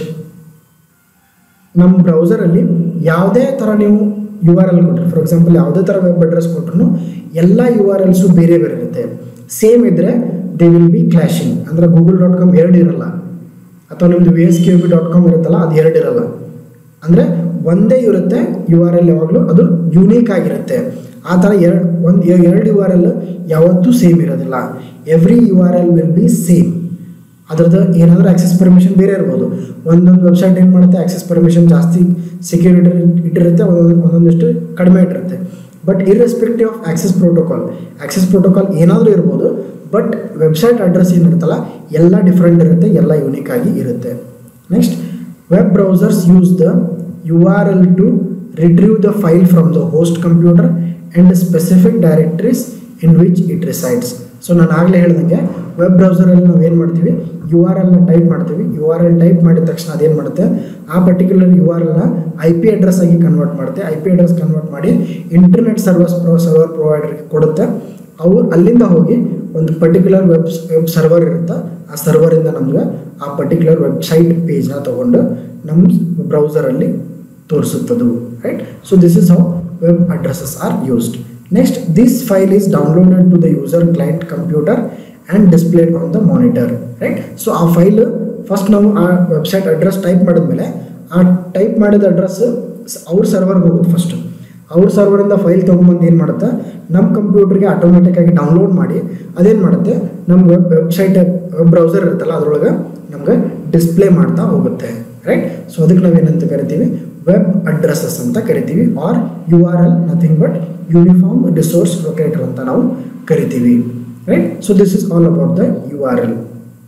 ನಮ್ಮ ಬ್ರೌಸರಲ್ಲಿ ಯಾವುದೇ ಥರ ನೀವು ಯು ಆರ್ ಎಲ್ ಕೊಟ್ಟರೆ ಫಾರ್ ಎಕ್ಸಾಂಪಲ್ ಯಾವುದೇ ಥರ ವೆಬ್ ಅಡ್ರೆಸ್ ಕೊಟ್ಟರು ಎಲ್ಲ ಯು ಆರ್ ಎಲ್ಸು ಬೇರೆ ಬೇರೆ ಇರುತ್ತೆ ಸೇಮ್ ಇದ್ದರೆ ದೇ ವಿಲ್ ಬಿ ಕ್ಲಾಶಿಂಗ್ ಅಂದರೆ ಗೂಗಲ್ ಡಾಟ್ ಕಾಮ್ ಎರಡು ಇರಲ್ಲ ಅಥವಾ ನಿಮ್ಮದು V S K B dot com ಇರುತ್ತಲ್ಲ ಅದು ಎರಡು ಇರಲ್ಲ ಅಂದರೆ ಒಂದೇ ಇರುತ್ತೆ ಯು ಆರ್ ಎಲ್ ಯಾವಾಗಲೂ ಅದು ಯುನೀಕ್ ಆಗಿರುತ್ತೆ ಆ ಥರ ಎರಡು ಒಂದು ಎರಡು ಯು ಆರ್ ಎಲ್ ಯಾವತ್ತೂ ಸೇಮ್ ಇರೋದಿಲ್ಲ every U R L will be same ಅದ್ರದ್ದು ಏನಾದರೂ ಆಕ್ಸೆಸ್ ಪರ್ಮಿಷನ್ ಬೇರೆ ಇರ್ಬೋದು ಒಂದೊಂದು ವೆಬ್ಸೈಟ್ ಏನು ಮಾಡುತ್ತೆ ಆಕ್ಸೆಸ್ ಪರ್ಮಿಷನ್ ಜಾಸ್ತಿ ಸೆಕ್ಯೂರಿಟಿ ಇಟ್ಟಿರುತ್ತೆ ಒಂದೊಂದು ಒಂದೊಂದಿಷ್ಟು ಕಡಿಮೆ ಇಟ್ಟಿರುತ್ತೆ but irrespective of access protocol access protocol ಏನಾದರೂ ಇರ್ಬೋದು ಬಟ್ ವೆಬ್ಸೈಟ್ ಅಡ್ರೆಸ್ ಏನಿರುತ್ತಲ್ಲ ಎಲ್ಲ ಡಿಫ್ರೆಂಟ್ ಇರುತ್ತೆ ಎಲ್ಲ ಯೂನಿಕ್ ಆಗಿ ಇರುತ್ತೆ next web browsers use the U R L to retrieve the file from the host computer and specific directories in which it resides so ನಾನು ಆಗಲೇ ಹೇಳ್ದಂಗೆ ವೆಬ್ ಬ್ರೌಸರಲ್ಲಿ ನಾವು ಏನು ಮಾಡ್ತೀವಿ ಯು ಆರ್ ಎಲ್ನ ಟೈಪ್ ಮಾಡ್ತೀವಿ ಯು ಆರ್ ಎಲ್ ಟೈಪ್ ಮಾಡಿದ ತಕ್ಷಣ ಅದೇನು ಮಾಡುತ್ತೆ ಆ ಪರ್ಟಿಕ್ಯುಲರ್ ಯು ಆರ್ ಎಲ್ನ ಐ ಪಿ ಅಡ್ರೆಸ್ ಆಗಿ ಕನ್ವರ್ಟ್ ಮಾಡುತ್ತೆ ಐ ಪಿ ಅಡ್ರೆಸ್ ಕನ್ವರ್ಟ್ ಮಾಡಿ ಇಂಟರ್ನೆಟ್ ಸರ್ವರ್ಸ್ ಪ್ರೋ ಸರ್ವರ್ ಪ್ರೊವೈಡರ್ಗೆ ಕೊಡುತ್ತೆ ಅವ್ರು ಅಲ್ಲಿಂದ ಹೋಗಿ ಒಂದು ಪರ್ಟಿಕ್ಯುಲರ್ ವೆಬ್ ವೆಬ್ ಸರ್ವರ್ ಇರುತ್ತೆ ಆ ಸರ್ವರಿಂದ ನಮ್ಗೆ ಆ ಪರ್ಟಿಕ್ಯುಲರ್ ವೆಬ್ಸೈಟ್ ಪೇಜ್ನ ತೊಗೊಂಡು ನಮ್ಮ ಬ್ರೌಸರಲ್ಲಿ ತೋರಿಸುತ್ತದು right so this is how web addresses are used next this file is downloaded to the user client computer and displayed on the monitor right so ಆ ಫೈಲ್ ಫಸ್ಟ್ ನಾವು ಆ ವೆಬ್ಸೈಟ್ ಅಡ್ರೆಸ್ ಟೈಪ್ ಮಾಡಿದ್ಮೇಲೆ ಆ ಟೈಪ್ ಮಾಡಿದ ಅಡ್ರೆಸ್ ಅವ್ರ ಸರ್ವರ್ಗೆ ಹೋಗುತ್ತೆ ಫಸ್ಟ್ ಅವ್ರ ಸರ್ವರಿಂದ ಫೈಲ್ ತೊಗೊಂಬಂದು ಏನು ಮಾಡುತ್ತೆ ನಮ್ಮ ಕಂಪ್ಯೂಟರ್ಗೆ ಆಟೋಮೆಟಿಕ್ಕಾಗಿ ಡೌನ್ಲೋಡ್ ಮಾಡಿ ಅದೇನು ಮಾಡುತ್ತೆ ನಮ್ಮ ವೆಬ್ ವೆಬ್ಸೈಟ್ ವೆಬ್ ಬ್ರೌಸರ್ ಇರುತ್ತಲ್ಲ ಅದರೊಳಗೆ ನಮ್ಗೆ ಡಿಸ್ಪ್ಲೇ ಮಾಡ್ತಾ ಹೋಗುತ್ತೆ ರೈಟ್ ಸೊ ಅದಕ್ಕೆ ನಾವೇನಂತ ಕರಿತೀವಿ ವೆಬ್ ಅಡ್ರೆಸಸ್ ಅಂತ ಕರಿತೀವಿ or U R L nothing but uniform resource locator ಅಂತ ನಾವು ಕರಿತೀವಿ right so this is all about the U R L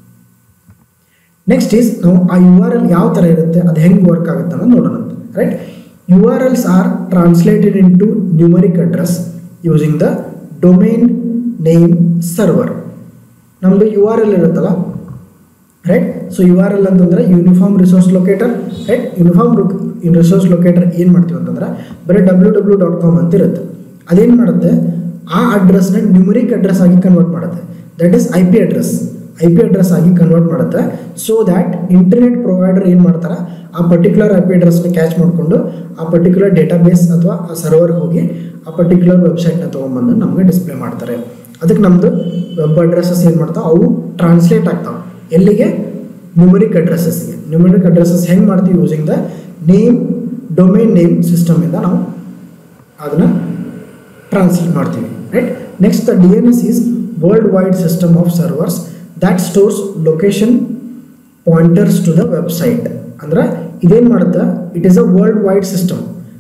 next is ನಾವು ಆ ಯು ಆರ್ ಎಲ್ ಯಾವ ಥರ ಇರುತ್ತೆ ಅದು ಹೆಂಗೆ ವರ್ಕ್ ಆಗುತ್ತೆ ಅನ್ನೋದು ನೋಡೋಣ right U R Ls are translated into numeric address using the domain name server ನಮ್ಮದು ಯು ಆರ್ ಎಲ್ ಇರುತ್ತಲ್ಲ right so U R L ಅಂತಂದರೆ uniform resource locator right uniform resource locator ಏನು ಮಾಡ್ತೀವಿ ಅಂತಂದ್ರೆ ಬರೀ ಡಬ್ಲ್ಯೂ ಡಬ್ಲ್ಯೂ ಡಾಟ್ ಕಾಮ್ ಅಂತ ಇರುತ್ತೆ ಅದೇನು ಮಾಡುತ್ತೆ ಆ ಅಡ್ರೆಸ್ನ ನ್ಯೂಮರಿಕ್ ಅಡ್ರೆಸ್ ಆಗಿ ಕನ್ವರ್ಟ್ ಮಾಡುತ್ತೆ that is I P address I P address ಆಗಿ ಕನ್ವರ್ಟ್ ಮಾಡುತ್ತೆ ಸೊ ದ್ಯಾಟ್ ಇಂಟರ್ನೆಟ್ ಪ್ರೊವೈಡರ್ ಏನು ಮಾಡ್ತಾರೆ ಆ ಪರ್ಟಿಕ್ಯುಲರ್ ಐ ಪಿ ಅಡ್ರೆಸ್ನ ಕ್ಯಾಚ್ ಮಾಡಿಕೊಂಡು ಆ ಪರ್ಟಿಕ್ಯುಲರ್ ಡೇಟಾಬೇಸ್ ಅಥವಾ ಆ ಸರ್ವರ್ಗೆ ಹೋಗಿ ಆ ಪರ್ಟಿಕ್ಯುಲರ್ ವೆಬ್ಸೈಟ್ನ ತೊಗೊಂಬಂದು ನಮಗೆ ಡಿಸ್ಪ್ಲೇ ಮಾಡ್ತಾರೆ ಅದಕ್ಕೆ ನಮ್ಮದು ವೆಬ್ ಅಡ್ರೆಸಸ್ ಏನು ಮಾಡ್ತಾವೆ ಅವು ಟ್ರಾನ್ಸ್ಲೇಟ್ ಆಗ್ತಾವೆ ಎಲ್ಲಿಗೆ ನ್ಯೂಮರಿಕ್ ಅಡ್ರೆಸಸ್ಗೆ ನ್ಯೂಮರಿಕ್ ಅಡ್ರೆಸಸ್ ಹೆಂಗೆ ಮಾಡ್ತೀವಿ using the name domain name ಸಿಸ್ಟಮಿಂದ ನಾವು ಅದನ್ನು ಟ್ರಾನ್ಸ್ಲೇಟ್ ಮಾಡ್ತೀವಿ right next the D N S is world wide system of servers that stores location pointers to the website ಅಂದ್ರೆ ಇದೇನು ಮಾಡುತ್ತೆ it is a world wide system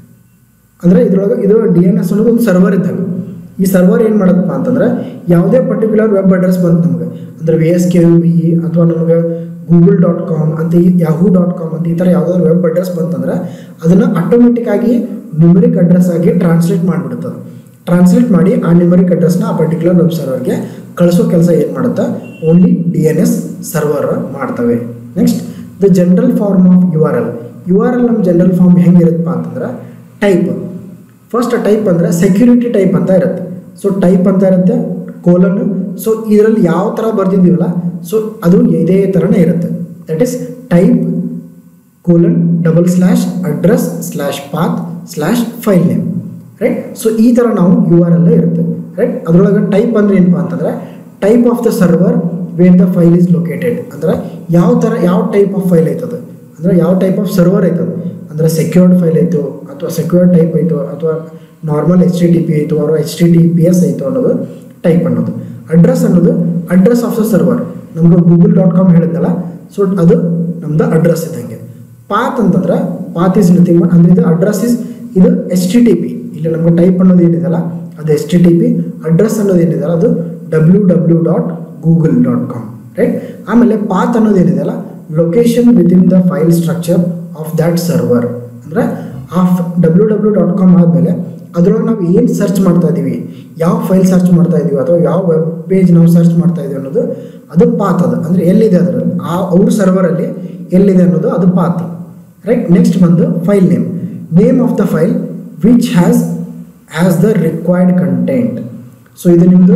ಅಂದರೆ ಇದ್ರೊಳಗೆ ಇದು ಡಿ ಎನ್ ಎಸ್ ಅನ್ನೋದು ಒಂದು ಸರ್ವರ್ ಇದ್ದಾಗ ಈ ಸರ್ವರ್ ಏನು ಮಾಡುತ್ತಪ್ಪ ಅಂತಂದ್ರೆ ಯಾವುದೇ ಪರ್ಟಿಕ್ಯುಲರ್ ವೆಬ್ ಅಡ್ರೆಸ್ ಬಂತು ನಮಗೆ ಅಂದರೆ ವಿ ಎಸ್ ಕೆ ಬಿ ಅಥವಾ ನಮಗೆ ಗೂಗಲ್ ಡಾಟ್ ಕಾಮ್ ಅಂತ ಈ ಯಾಹೂ ಡಾಟ್ ಕಾಮ್ ಅಂತ ಈ ಥರ ಯಾವುದಾದ್ರು ವೆಬ್ ಅಡ್ರೆಸ್ ಬಂತಂದ್ರೆ ಅದನ್ನು ಆಟೋಮೆಟಿಕ್ ಆಗಿ ನ್ಯೂಮರಿಕ್ ಅಡ್ರೆಸ್ ಆಗಿ ಟ್ರಾನ್ಸ್ಲೇಟ್ ಮಾಡಿಬಿಡುತ್ತದೆ ಟ್ರಾನ್ಸ್ಲೇಟ್ ಮಾಡಿ ಆ ನ್ಯೂಮರಿಕ್ ಅಡ್ರೆಸ್ನ ಆ ಪರ್ಟಿಕ್ಯುಲರ್ ವೆಬ್ ಸರ್ವರ್ಗೆ ಕಳಿಸೋ ಕೆಲಸ ಏನು ಮಾಡುತ್ತೆ only D N S server ಮಾಡ್ತವೆ next the general form of U R L U R L ನಮ್ಮ ಜನರಲ್ ಫಾರ್ಮ್ ಹೆಂಗಿರುತ್ತಪ್ಪ ಅಂತಂದ್ರೆ ಟೈಪ್ ಫಸ್ಟ್ ಟೈಪ್ ಅಂದರೆ ಸೆಕ್ಯೂರಿಟಿ ಟೈಪ್ ಅಂತ ಇರುತ್ತೆ ಸೊ ಟೈಪ್ ಅಂತ ಇರುತ್ತೆ ಕೋಲನ್ ಸೊ ಇದರಲ್ಲಿ ಯಾವ ಥರ ಬರ್ತಿದ್ದೀವಲ್ಲ ಸೊ ಅದು ಇದೇ ಥರನೇ ಇರುತ್ತೆ that is type colon double slash address slash path slash file name right so ಈ ಥರ ನಾವು ಯು ಆರ್ ಎಲ್ ಇರುತ್ತೆ ರೈಟ್ ಅದರೊಳಗೆ ಟೈಪ್ ಅಂದರೆ ಏನಪ್ಪ ಅಂತಂದರೆ type of the server where the file is located ಅಂದ್ರೆ ಯಾವ ಥರ ಯಾವ ಟೈಪ್ ಆಫ್ ಫೈಲ್ ಐತದ ಅಂದರೆ ಯಾವ ಟೈಪ್ ಆಫ್ ಸರ್ವರ್ ಐತದ ಅಂದರೆ ಸೆಕ್ಯೂರ್ಡ್ ಫೈಲ್ ಐತೋ ಅಥವಾ ಸೆಕ್ಯೂರ್ಡ್ ಟೈಪ್ ಐತೋ ಅಥವಾ normal H T T P ಆಯಿತು ಅವರು H T T P S ಆಯಿತು ಅನ್ನೋದು ಟೈಪ್ ಅನ್ನೋದು ಅಡ್ರೆಸ್ ಅನ್ನೋದು ಅಡ್ರೆಸ್ ಆಫ್ ದ ಸರ್ವರ್ ನಮ್ಗೆ ಗೂಗಲ್ ಡಾಟ್ ಕಾಮ್ ಹೇಳಿದ್ನಲ್ಲ ಸೊ ಅದು ನಮ್ದು ಅಡ್ರೆಸ್ ಇದ್ದಂಗೆ ಪಾತ್ ಅಂತಂದ್ರೆ ಪಾತ್ ಇಸ್ ನಥಿಂಗ್ ಬಟ್ ಅಂದ್ರೆ ಇದು ಅಡ್ರೆಸ್ ಇಸ್ ಇದು ಎಚ್ ಟಿ ಟಿ ಪಿ ಇಲ್ಲಿ ನಮ್ಗೆ ಟೈಪ್ ಅನ್ನೋದು ಏನಿದೆಯಲ್ಲ ಅದು H T T P address ಅನ್ನೋದು ಏನಿದೆಯಲ್ಲ ಅದು W W dot Google dot com right ಆಮೇಲೆ ಪಾತ್ ಅನ್ನೋದು ಏನಿದೆಯಲ್ಲ location within the file structure of that server ಅಂದರೆ of W W dot com ಆದಮೇಲೆ ಅದರೊಳಗೆ ನಾವು ಏನು ಸರ್ಚ್ ಮಾಡ್ತಾ ಇದ್ದೀವಿ ಯಾವ ಫೈಲ್ ಸರ್ಚ್ ಮಾಡ್ತಾ ಇದ್ದೀವಿ ಅಥವಾ ಯಾವ ವೆಬ್ ಪೇಜ್ ನಾವು ಸರ್ಚ್ ಮಾಡ್ತಾ ಇದ್ದೀವಿ ಅನ್ನೋದು ಅದು ಪಾತ್ ಅದು ಅಂದರೆ ಎಲ್ಲಿದೆ ಅದರಲ್ಲಿ ಆ ಅವ್ರ ಸರ್ವರಲ್ಲಿ ಎಲ್ಲಿದೆ ಅನ್ನೋದು ಅದು ಪಾತ್ ರೈಟ್ ನೆಕ್ಸ್ಟ್ ಬಂದು file name name of the file which has has the required content so ಇದು ನಿಮ್ಮದು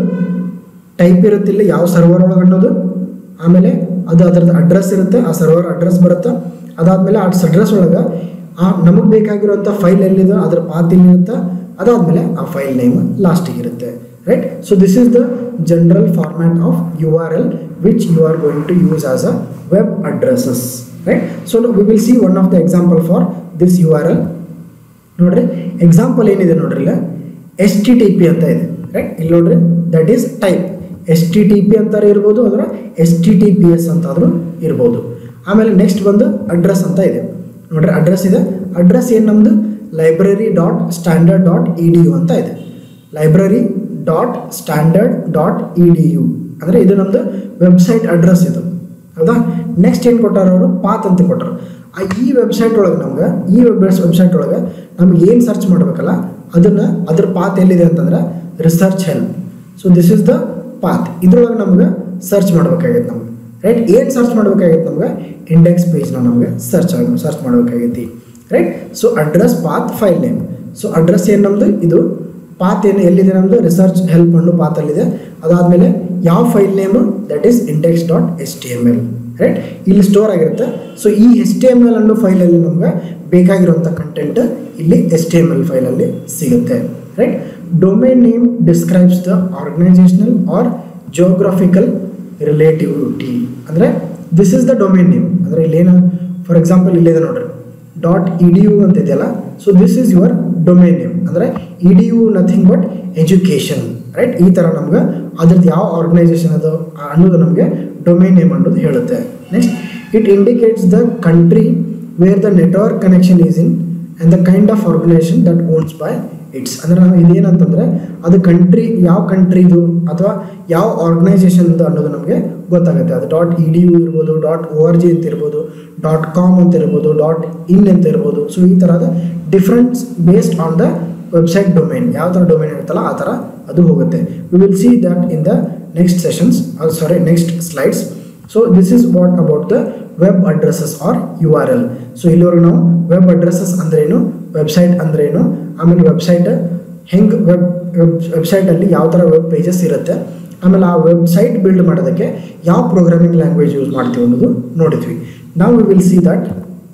ಟೈಪ್ ಇರುತ್ತಿಲ್ಲ ಯಾವ ಸರ್ವರ್ ಒಳಗೆ ಅನ್ನೋದು ಆಮೇಲೆ ಅದು ಅದರದ್ದು ಅಡ್ರೆಸ್ ಇರುತ್ತೆ ಆ ಸರ್ವರ್ ಅಡ್ರೆಸ್ ಬರುತ್ತೆ ಅದಾದಮೇಲೆ ಆ ಅಡ್ರೆಸ್ ಒಳಗೆ ಆ ನಮಗೆ ಬೇಕಾಗಿರುವಂಥ ಫೈಲ್ ಎಲ್ಲಿದೆ ಅದ್ರ ಪಾತ್ ಎಲ್ಲಿರುತ್ತೆ ಅದಾದಮೇಲೆ ಆ ಫೈಲ್ ನೇಮ್ ಲಾಸ್ಟಿಗೆ ಇರುತ್ತೆ right so this is the general format of U R L which you are going to use as a web addresses right so we will see one of the example for this U R L ನೋಡ್ರಿ ಎಕ್ಸಾಂಪಲ್ ಏನಿದೆ ನೋಡ್ರಿ ಇಲ್ಲ ಎಸ್ ಟಿ ಟಿ ಪಿ ಅಂತ ಇದೆ ರೈಟ್ ಇಲ್ಲಿ ನೋಡ್ರಿ that is type S T T P ಅಂತಾರೆ ಇರ್ಬೋದು ಅದರ S T T P S ಅಂತಾದರೂ ಇರ್ಬೋದು ಆಮೇಲೆ ನೆಕ್ಸ್ಟ್ ಬಂದು ಅಡ್ರೆಸ್ ಅಂತ ಇದೆ ನೋಡ್ರಿ ಅಡ್ರೆಸ್ ಇದೆ ಅಡ್ರೆಸ್ ಏನು ನಮ್ಮದು library dot standard dot E D U ಅಂತ ಇದೆ library dot standard dot E D U ಅಂದರೆ ಇದು ನಮ್ಮದು ವೆಬ್ಸೈಟ್ ಅಡ್ರೆಸ್ ಇದು ಹೌದಾ ನೆಕ್ಸ್ಟ್ ಏನು ಕೊಟ್ಟಾರ ಅವರು ಪಾತ್ ಅಂತ ಕೊಟ್ಟರು ಆ ಈ ವೆಬ್ಸೈಟ್ ಒಳಗೆ ನಮ್ಗೆ ಈ ವೆಬ್ ವೆಬ್ಸೈಟ್ ಒಳಗೆ ನಮ್ಗೆ ಏನು ಸರ್ಚ್ ಮಾಡಬೇಕಲ್ಲ ಅದನ್ನು ಅದ್ರ ಪಾತ್ ಎಲ್ಲಿದೆ ಅಂತಂದ್ರೆ research help so this is the path ಇದ್ರೊಳಗೆ ನಮ್ಗೆ ಸರ್ಚ್ ಮಾಡ್ಬೇಕಾಗೈತೆ ನಮ್ಗೆ ರೈಟ್ ಏನು ಸರ್ಚ್ ಮಾಡ್ಬೇಕಾಗೈತೆ ನಮ್ಗೆ ಇಂಡೆಕ್ಸ್ ಪೇಜ್ನ ನಮ್ಗೆ ಸರ್ಚ್ ಆಗ ಸರ್ಚ್ ಮಾಡ್ಬೇಕಾಗೈತಿ right so address path file name so address ಏನು ನಮ್ಮದು ಇದು ಪಾತ್ ಏನು ಎಲ್ಲಿದೆ ನಮ್ಮದು ರಿಸರ್ಚ್ ಹೆಲ್ಪ್ ಅನ್ನೋ ಪಾತಲ್ಲಿದೆ ಅದಾದಮೇಲೆ ಯಾವ file name that is index dot S T M L right ಇಲ್ಲಿ ಸ್ಟೋರ್ ಆಗಿರುತ್ತೆ ಸೊ ಈ ಎಸ್ ಟಿ ಎಮ್ ಎಲ್ ಅನ್ನೋ ಫೈಲಲ್ಲಿ ನಮ್ಗೆ ಬೇಕಾಗಿರುವಂಥ ಕಂಟೆಂಟ್ ಇಲ್ಲಿ ಎಸ್ ಟಿ ಎಮ್ ಎಲ್ ಫೈಲಲ್ಲಿ ಸಿಗುತ್ತೆ right domain name describes the organizational or geographical relativity ಅಂದರೆ this is the domain name ಅಂದರೆ ಇಲ್ಲೇನು ಫಾರ್ ಎಕ್ಸಾಂಪಲ್ ಇಲ್ಲಿದೆ ನೋಡ್ರಿ ಡಾಟ್ ಇ ಡಿ ಯು ಅಂತ ಇದೆಯಲ್ಲ so this is your domain name ಅಂದರೆ E D U nothing but education right ಈ ಥರ ನಮ್ಗೆ ಅದ್ರದ್ದು ಯಾವ ಆರ್ಗನೈಸೇಷನ್ ಅದು ಅನ್ನೋದು ನಮಗೆ ಡೊಮೇನ್ ನೇಮ್ ಅನ್ನೋದು ಹೇಳುತ್ತೆ next it indicates the country where the network connection is in and the kind of organization that owns by its ಅಂದರೆ ನಾವು ಇದೇನಂತಂದರೆ ಅದು ಕಂಟ್ರಿ ಯಾವ ಕಂಟ್ರಿದು ಅಥವಾ ಯಾವ ಆರ್ಗನೈಸೇಷನ್ ಅನ್ನೋದು ನಮಗೆ ಗೊತ್ತಾಗುತ್ತೆ ಅದು ಡಾಟ್ ಇ ಡಿ ಯು ಇರ್ಬೋದು ಡಾಟ್ ಓ ಆರ್ ಜಿ ಅಂತ ಇರ್ಬೋದು ಡಾಟ್ ಕಾಮ್ ಅಂತ ಇರ್ಬೋದು ಡಾಟ್ ಇನ್ ಅಂತ ಇರ್ಬೋದು ಸೊ ಈ ಥರದ difference based on the website domain ಯಾವ ಥರ ಡೊಮೇನ್ ಇರುತ್ತಲ್ಲ ಆ ಥರ ಅದು ಹೋಗುತ್ತೆ we will see that in the next sessions sorry next slides so this is what about the web addresses are U R L so ಇಲ್ಲಿವರೆಗೆ ನಾವು ವೆಬ್ ಅಡ್ರೆಸಸ್ ಅಂದ್ರೇನು ವೆಬ್ಸೈಟ್ ಅಂದ್ರೇನು ಆಮೇಲೆ ವೆಬ್ಸೈಟ್ ಹೆಂಗೆ ವೆಬ್ ವೆಬ್ ವೆಬ್ಸೈಟಲ್ಲಿ ಯಾವ ಥರ ವೆಬ್ ಪೇಜಸ್ ಇರುತ್ತೆ ಆಮೇಲೆ ಆ ವೆಬ್ಸೈಟ್ ಬಿಲ್ಡ್ ಮಾಡೋದಕ್ಕೆ ಯಾವ ಪ್ರೋಗ್ರಾಮಿಂಗ್ ಲ್ಯಾಂಗ್ವೇಜ್ ಯೂಸ್ ಮಾಡ್ತೀವಿ ಅನ್ನೋದು ನೋಡಿದ್ವಿ ನಾವು we will see that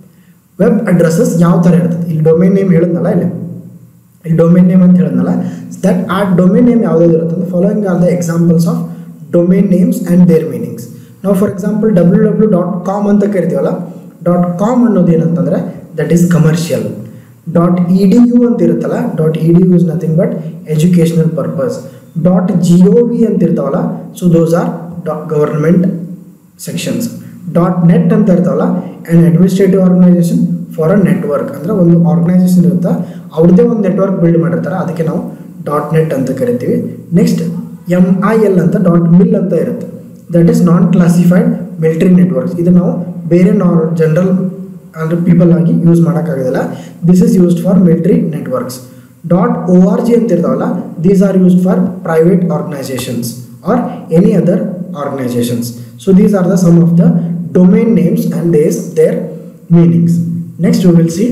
web addresses ಯಾವ ಥರ ಇರ್ತದೆ ಇಲ್ಲಿ ಡೊಮೇನ್ ನೇಮ್ ಹೇಳಿದ್ನಲ್ಲ ಇಲ್ಲಿ ಇಲ್ಲಿ ಡೊಮೇನ್ ನೇಮ್ ಅಂತ ಹೇಳಿದ್ನಲ್ಲ ದಟ್ ಆ ಡೊಮೇನ್ ನೇಮ್ ಯಾವುದಾದ್ರು ಇರುತ್ತೆ ಅಂದ್ರೆ following are the examples of domain names and their meanings ನಾವು for example W W dot com ಅಂತ ಕರಿತೀವಲ್ಲ ಡಾಟ್ ಕಾಮ್ ಅನ್ನೋದು ಏನಂತಂದರೆ that is commercial dot E D U ಅಂತ ಇರುತ್ತಲ್ಲ dot E D U is nothing but educational purpose dot G O V ಅಂತ ಇರ್ತಾವಲ್ಲ so those are the government sections dot net ಅಂತ ಇರ್ತಾವಲ್ಲ and administrative organization for a network ಅಂದರೆ ಒಂದು ಆರ್ಗನೈಸೇಷನ್ ಇರುತ್ತೆ ಅವ್ರದ್ದೇ ಒಂದು ನೆಟ್ವರ್ಕ್ ಬಿಲ್ಡ್ ಮಾಡಿರ್ತಾರೆ ಅದಕ್ಕೆ ನಾವು ಡಾಟ್ ನೆಟ್ ಅಂತ ಕರಿತೀವಿ ನೆಕ್ಸ್ಟ್ ಎಮ್ ಐ ಎಲ್ ಅಂತ ಡಾಟ್ ಮಿಲ್ ಅಂತ ಇರುತ್ತೆ that is non classified military networks ಇದು ನಾವು ಬೇರೆ ನಾರ್ ಜನರಲ್ ಅಂದರೆ ಪೀಪಲ್ ಆಗಿ ಯೂಸ್ ಮಾಡೋಕ್ಕಾಗೋದಿಲ್ಲ this is used for military networks dot O R G ಅಂತ ಇರ್ತಾವಲ್ಲ these are used for private organizations or any other organizations so these are the some of the domain names and these their meanings next we will see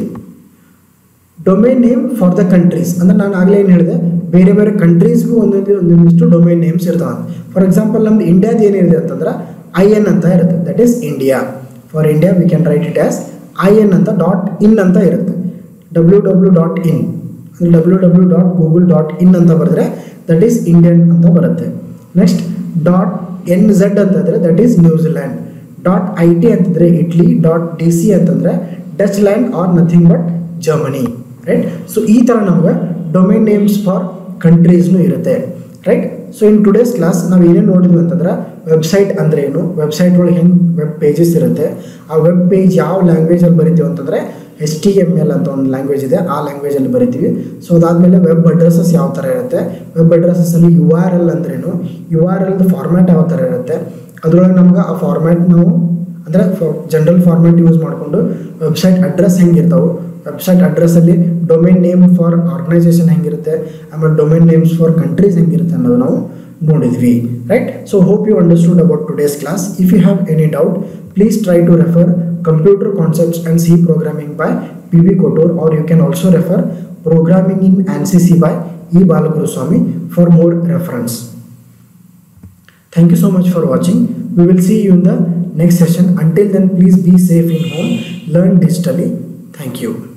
domain name for the countries ಅಂದರೆ ನಾನು ಆಗಲೇ ಏನು ಹೇಳಿದೆ ಬೇರೆ ಬೇರೆ ಕಂಟ್ರೀಸ್ಗೂ ಒಂದೊಂದು ಒಂದೊಂದಿಷ್ಟು ಡೊಮೇನ್ ನೇಮ್ಸ್ ಇರ್ತಾವೆ ಫಾರ್ ಎಕ್ಸಾಂಪಲ್ ನಮ್ದು ಇಂಡಿಯಾದ ಏನಿದೆ ಅಂತಂದ್ರೆ ಐ ಎನ್ ಅಂತ ಇರುತ್ತೆ that is India for India we can write it as I N ಅಂತ ಡಾಟ್ ಇನ್ ಅಂತ ಇರುತ್ತೆ ಡಬ್ಲ್ಯೂ ಡಬ್ಲ್ಯೂ ಡಾಟ್ ಇನ್ ಅಂದರೆ W W dot Google dot in ಅಂತ ಬರೆದ್ರೆ ದಟ್ ಈಸ್ ಇಂಡಿಯನ್ ಅಂತ ಬರುತ್ತೆ ನೆಕ್ಸ್ಟ್ ಡಾಟ್ ಎನ್ ಝೆಡ್ ಅಂತಂದರೆ that is New Zealand dot I T ಅಂತಂದರೆ ಇಟ್ಲಿ ಡಾಟ್ ಡಿ ಸಿ ಅಂತಂದರೆ Deutschland are nothing but Germany right so ಈ ಥರ ನಮ್ಗೆ ಡೊಮೈನ್ ನೇಮ್ಸ್ ಫಾರ್ ಕಂಟ್ರೀಸ್ನು ಇರುತ್ತೆ right so in today's class ನಾವು ಏನೇನು ನೋಡಿದ್ವಿ ಅಂತಂದ್ರೆ ವೆಬ್ಸೈಟ್ ಅಂದ್ರೆ ಏನು ವೆಬ್ಸೈಟ್ ಒಳಗೆ ಹೆಂಗೆ ವೆಬ್ ಪೇಜಸ್ ಇರುತ್ತೆ ಆ ವೆಬ್ ಪೇಜ್ ಯಾವ ಲ್ಯಾಂಗ್ವೇಜಲ್ಲಿ ಬರಿತೀವಿ ಅಂತಂದರೆ ಎಸ್ ಟಿ ಎಮ್ ಎಲ್ ಅಂತ ಒಂದು ಲ್ಯಾಂಗ್ವೇಜ್ ಇದೆ ಆ ಲ್ಯಾಂಗ್ವೇಜಲ್ಲಿ ಬರಿತೀವಿ ಸೊ ಅದಾದಮೇಲೆ ವೆಬ್ ಅಡ್ರೆಸಸ್ ಯಾವ ಥರ ಇರುತ್ತೆ ವೆಬ್ ಅಡ್ರೆಸಸ್ಸಲ್ಲಿ ಯು ಆರ್ ಎಲ್ ಅಂದ್ರೇನು ಯು ಆರ್ ಎಲ್ದು ಫಾರ್ಮ್ಯಾಟ್ ಯಾವ ಥರ ಇರುತ್ತೆ ಅದರೊಳಗೆ ನಮ್ಗೆ ಆ ಫಾರ್ಮ್ಯಾಟ್ ನಾವು ಅಂದರೆ ಜನರಲ್ ಫಾರ್ಮ್ಯಾಟ್ ಯೂಸ್ ಮಾಡಿಕೊಂಡು ವೆಬ್ಸೈಟ್ ಅಡ್ರೆಸ್ ಹೆಂಗಿರ್ತಾವೆ ವೆಬ್ಸೈಟ್ ಅಡ್ರೆಸ್ಸಲ್ಲಿ ಡೊಮೈನ್ ನೇಮ್ ಫಾರ್ ಆರ್ಗನೈಸೇಷನ್ ಹೆಂಗಿರುತ್ತೆ ಆಮೇಲೆ ಡೊಮೈನ್ ನೇಮ್ಸ್ ಫಾರ್ ಕಂಟ್ರೀಸ್ ಹೆಂಗಿರುತ್ತೆ ಅನ್ನೋದು ನಾವು ನೋಡಿದ್ವಿ right so hope you understood about today's class if you have any doubt please try to refer computer concepts and C programming by P V Kotur or you can also refer programming in ANSYS by E. Balaguruswamy for more reference. Thank you so much for watching. We will see you in the next session. Until then, please be safe in home, learn digitally. Thank you.